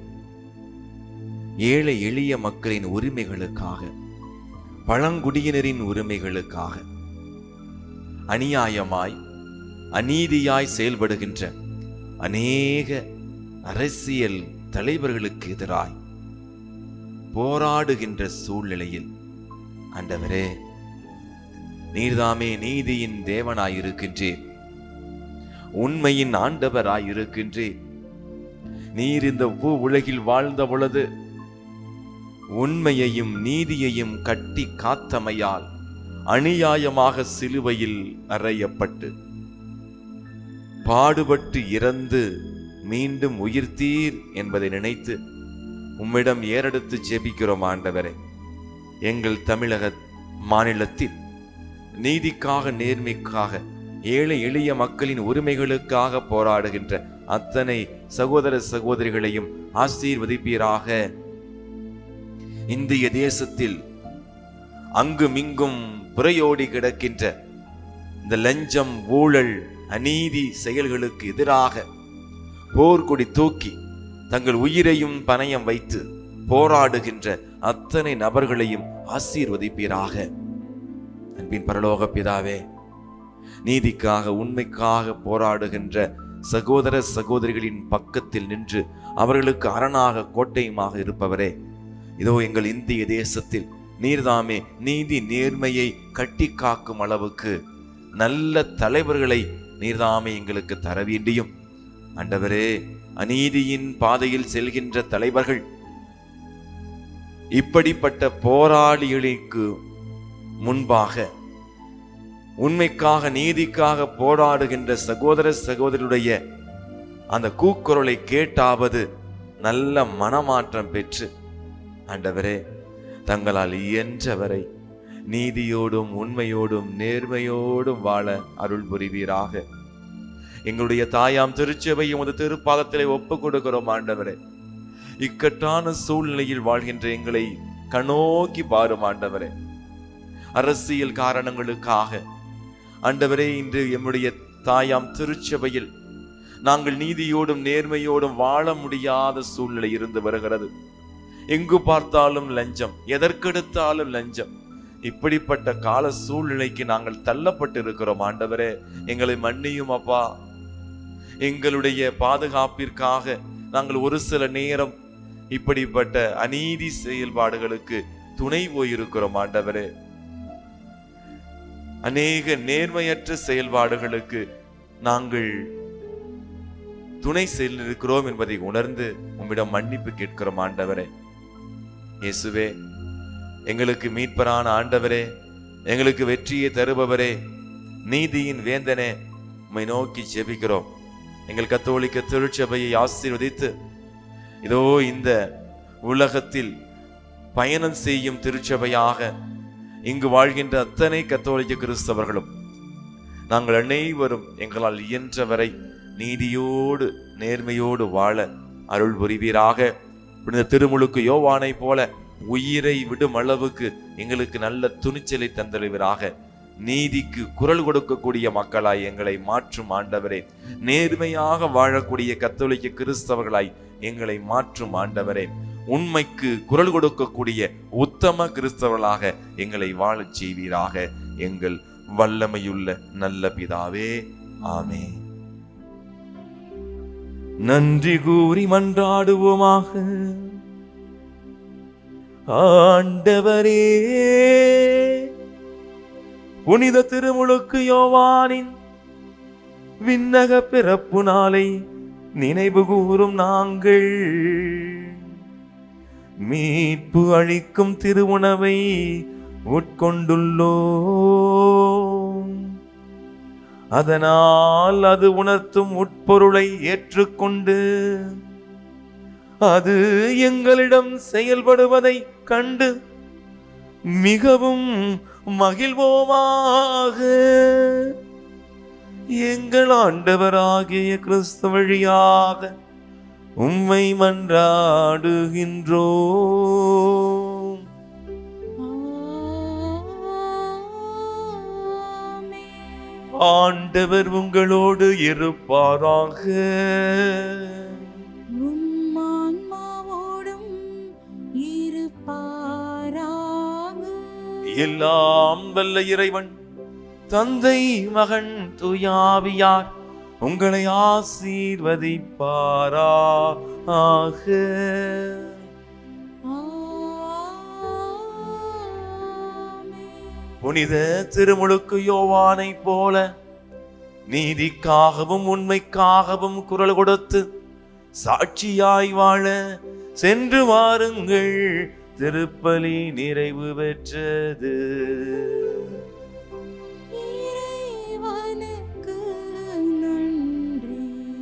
Speaker 3: ஏழை எளிய மக்களின் உரிமைகளுக்காக பழங்குடியினரின் உரிமைகளுக்காக அநியாயமாய் அநீதியாய் செயல்படுகின்ற அநேக அரசியல் தலைவர்களுக்கு எதிராய் போராடுகின்ற சூழ்நிலையில் ஆண்டவரே நீர்தாமே நீதியின் தேவனாயிருக்கின்றீர் உண்மையின் ஆண்டவராயிருக்கின்றீர் நீர் இந்த பூ உலகில் வாழ்ந்த பொழுது உண்மையையும் நீதியையும் கட்டி காத்தமையால் அநியாயமாக சிலுவையில் அறையப்பட்டு பாடுபட்டு இறந்து மீண்டும் உயிர்த்தீர் என்பதை நினைத்து உம்மிடம் ஏறெடுத்து ஜெபிக்கிறோம் ஆண்டவரே எங்கள் தமிழக மாநிலத்தில் நீதிக்காக நேர்மைக்காக ஏழை எளிய மக்களின் உரிமைகளுக்காக போராடுகின்ற அத்தனை சகோதர சகோதரிகளையும் ஆசீர்வதிப்பீராக இந்திய தேசத்தில் அங்குமிங்கும் புறையோடி கிடக்கின்ற இந்த லஞ்சம் ஊழல் அநீதி செயல்களுக்கு எதிராக போர்க்கொடி தூக்கி தங்கள் உயிரையும் பணயம் வைத்து போராடுகின்ற அத்தனை நபர்களையும் ஆசீர்வதிப்பீராக அன்பின் பரலோக பிதாவே நீதிக்காக உண்மைக்காக போராடுகின்ற சகோதர சகோதரிகளின் பக்கத்தில் நின்று அவர்களுக்கு அரணாக கோட்டையுமாக இருப்பவரே இதோ எங்கள் இந்திய தேசத்தில் நீர்தாமே நீதி நேர்மையை கட்டி காக்கும் அளவுக்கு நல்ல தலைவர்களை நீர்தாமே எங்களுக்கு தர வேண்டியும் ஆண்டவரே அநீதியின் பாதையில் செல்கின்ற தலைவர்கள் இப்படிப்பட்ட போராளிகளுக்கு முன்பாக உண்மைக்காக நீதிக்காக போராடுகின்ற சகோதர சகோதரருடைய அந்த கூக்குரலை கேட்டாவது நல்ல மனமாற்றம் பெற்று ஆண்டவரே தங்களால் இயன்றவரை நீதியோடும் உண்மையோடும் நேர்மையோடும் வாழ அருள் புரிவீராக எங்களுடைய தாயாம் திருச்சபை உமது திருப்பாதத்திலே ஒப்பு கொடுக்கிறோம் ஆண்டவரே இக்கட்டான சூழ்நிலையில் வாழ்கின்ற எங்களை கண்ணோக்கி பாரும் ஆண்டவரே அரசியல் காரணங்களுக்காக ஆண்டவரே இன்று எம்முடைய தாயாம் திருச்சபையில் நாங்கள் நீதியோடும் நேர்மையோடும் வாழ முடியாத சூழ்நிலை இருந்து வருகிறது எங்கு பார்த்தாலும் லஞ்சம் எதற்கெடுத்தாலும் லஞ்சம் இப்படிப்பட்ட கால சூழ்நிலைக்கு நாங்கள் தள்ளப்பட்டு இருக்கிறோம் ஆண்டவரே எங்களை மன்னியும் அப்பா எங்களுடைய பாதுகாப்பிற்காக நாங்கள் ஒரு சில நேரம் இப்படிப்பட்ட அநீதி செயல்பாடுகளுக்கு துணை போயிருக்கிறோம் ஆண்டவரே அநேக நேர்மையற்ற செயல்பாடுகளுக்கு நாங்கள் துணை செல்லிருக்கிறோம் என்பதை உணர்ந்து உம்மிடம் மன்னிப்பு கேட்கிறோம் ஆண்டவரே இயேசுவே எங்களுக்கு மீட்பரான ஆண்டவரே எங்களுக்கு வெற்றியை தருபவரே நீதியின் வேந்தனே உம்மை நோக்கி ஜெபிக்கிறோம் எங்கள் கத்தோலிக்க திருச்சபையை ஆசீர்வதித்து இதோ இந்த உலகத்தில் பயணம் செய்யும் திருச்சபையாக இங்கு வாழ்கின்ற அத்தனை கத்தோலிக்க கிறிஸ்தவர்களும் நாங்கள் அனைவரும் எங்களால் இயன்றவரை நீதியோடு நேர்மையோடு வாழ அருள் புரிவீராக புனித திருமுழுக்கு யோவானை போல உயிரை விடும் அளவுக்கு எங்களுக்கு நல்ல துணிச்சலை தந்தளிவராக நீதிக்கு குரல் கொடுக்கக்கூடிய மக்களாய் எங்களை மாற்றும் ஆண்டவரே நேர்மையாக வாழக்கூடிய கத்தோலிக்க கிறிஸ்தவர்களாய் எங்களை மாற்றும் ஆண்டவரே உண்மைக்கு குரல் கொடுக்கக்கூடிய உத்தம கிறிஸ்தவர்களாக எங்களை வாழச் செய்வீராக எங்கள் வல்லமையுள்ள நல்ல பிதாவே ஆமே நன்றி கூறி மன்றாடுவோமாக ஆண்டவரே புனித திருமுழுக்கு யோவானின் விண்ணக பிறப்பு நாளை நினைவு கூறும் நாங்கள் மீட்பு அளிக்கும் திருவுணவை உட்கொண்டுள்ளோம் அதனால் அது உணர்த்தும் உட்பொருளை ஏற்றுக்கொண்டு அது எங்களிடம் செயல்படுவதை கண்டு மிகவும் மகிழ்வோமாக எங்கள் ஆண்டவராகிய கிறிஸ்து வழியாக உம்மை மன்றாடுகின்றோம்
Speaker 2: ஆமென்.
Speaker 3: ஆண்டவர் உங்களோடு இருப்பாராக
Speaker 2: உம் ஆன்மாவோடும் இருப்பாராக
Speaker 3: எல்லாம் வல்ல இறைவன் தந்தை மகன் துயாவியார் உங்களை ஆசீர்வதிப்பாரா ஆக
Speaker 2: ஆமென்.
Speaker 3: புனித திருமுழுக்கு யோவானை போல நீதிக்காகவும் உண்மைக்காகவும் குரல் கொடுத்து சாட்சியாய் வாழ சென்று வாருங்கள் திருப்பலி நிறைவு பெற்றது
Speaker 2: இறைவனுக்கு நன்றி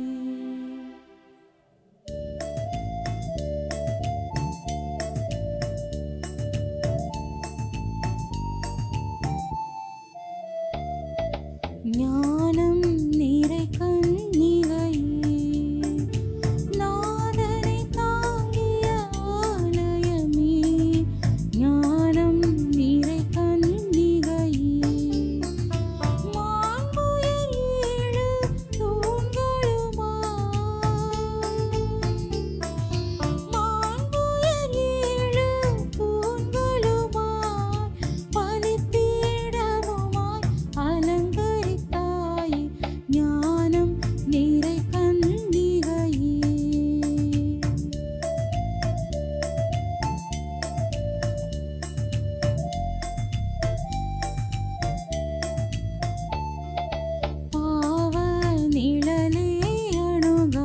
Speaker 2: ஞானம் நிறை கண்ணிகையே நாதனை தாங்கிய ஆலயமே ஞானம் நிறை கண்ணிகையே மாண்புயர் ஏழு தூண்களுமாய் மாண்புயர் ஏழு தூண்களுமாய் பலிபீடமுமாய் அலங்கரித்தாய் ஞானம் நிறை கன்னிகையே பாவ நிழலே அணுகா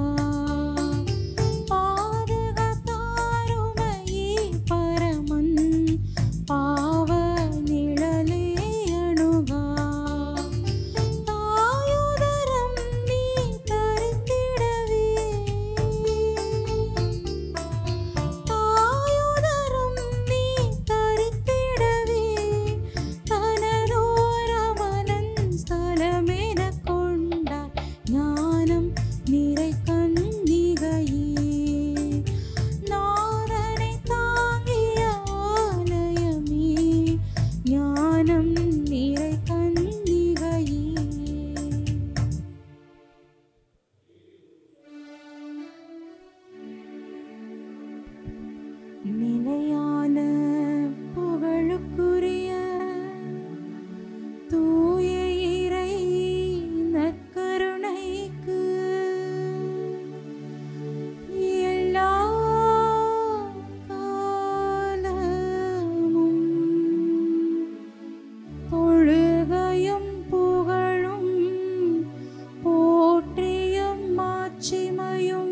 Speaker 2: பாதுகாத்தாருமையே பரமன் பாவ நிழலே அணுகா தாயுதரம் நீ தரித்திடவே தாயுதரம் நீ தரித்திடவே தனதோரமனன் ஸ்தலமெனக் கொண்டார் ஞானம் நிறை கன்னிகையே நாதனை தாங்கிய ஆலயமே ஞானம் நிறை கன்னிகையே நிலையான புகழுக்குரிய தூய இறை நற்கருணைக்கு எல்லா காலமும் தொழுகையும் புகழும் போற்றியும் மாட்சிமையும்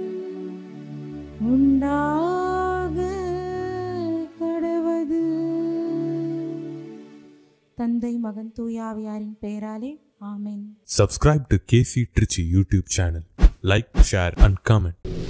Speaker 2: உண்டாக கடவது தந்தை மகன் தூயாவியாரின் பெயராலே ஆமென்
Speaker 1: Subscribe to KC Trichy YouTube channel. Like, share, and comment.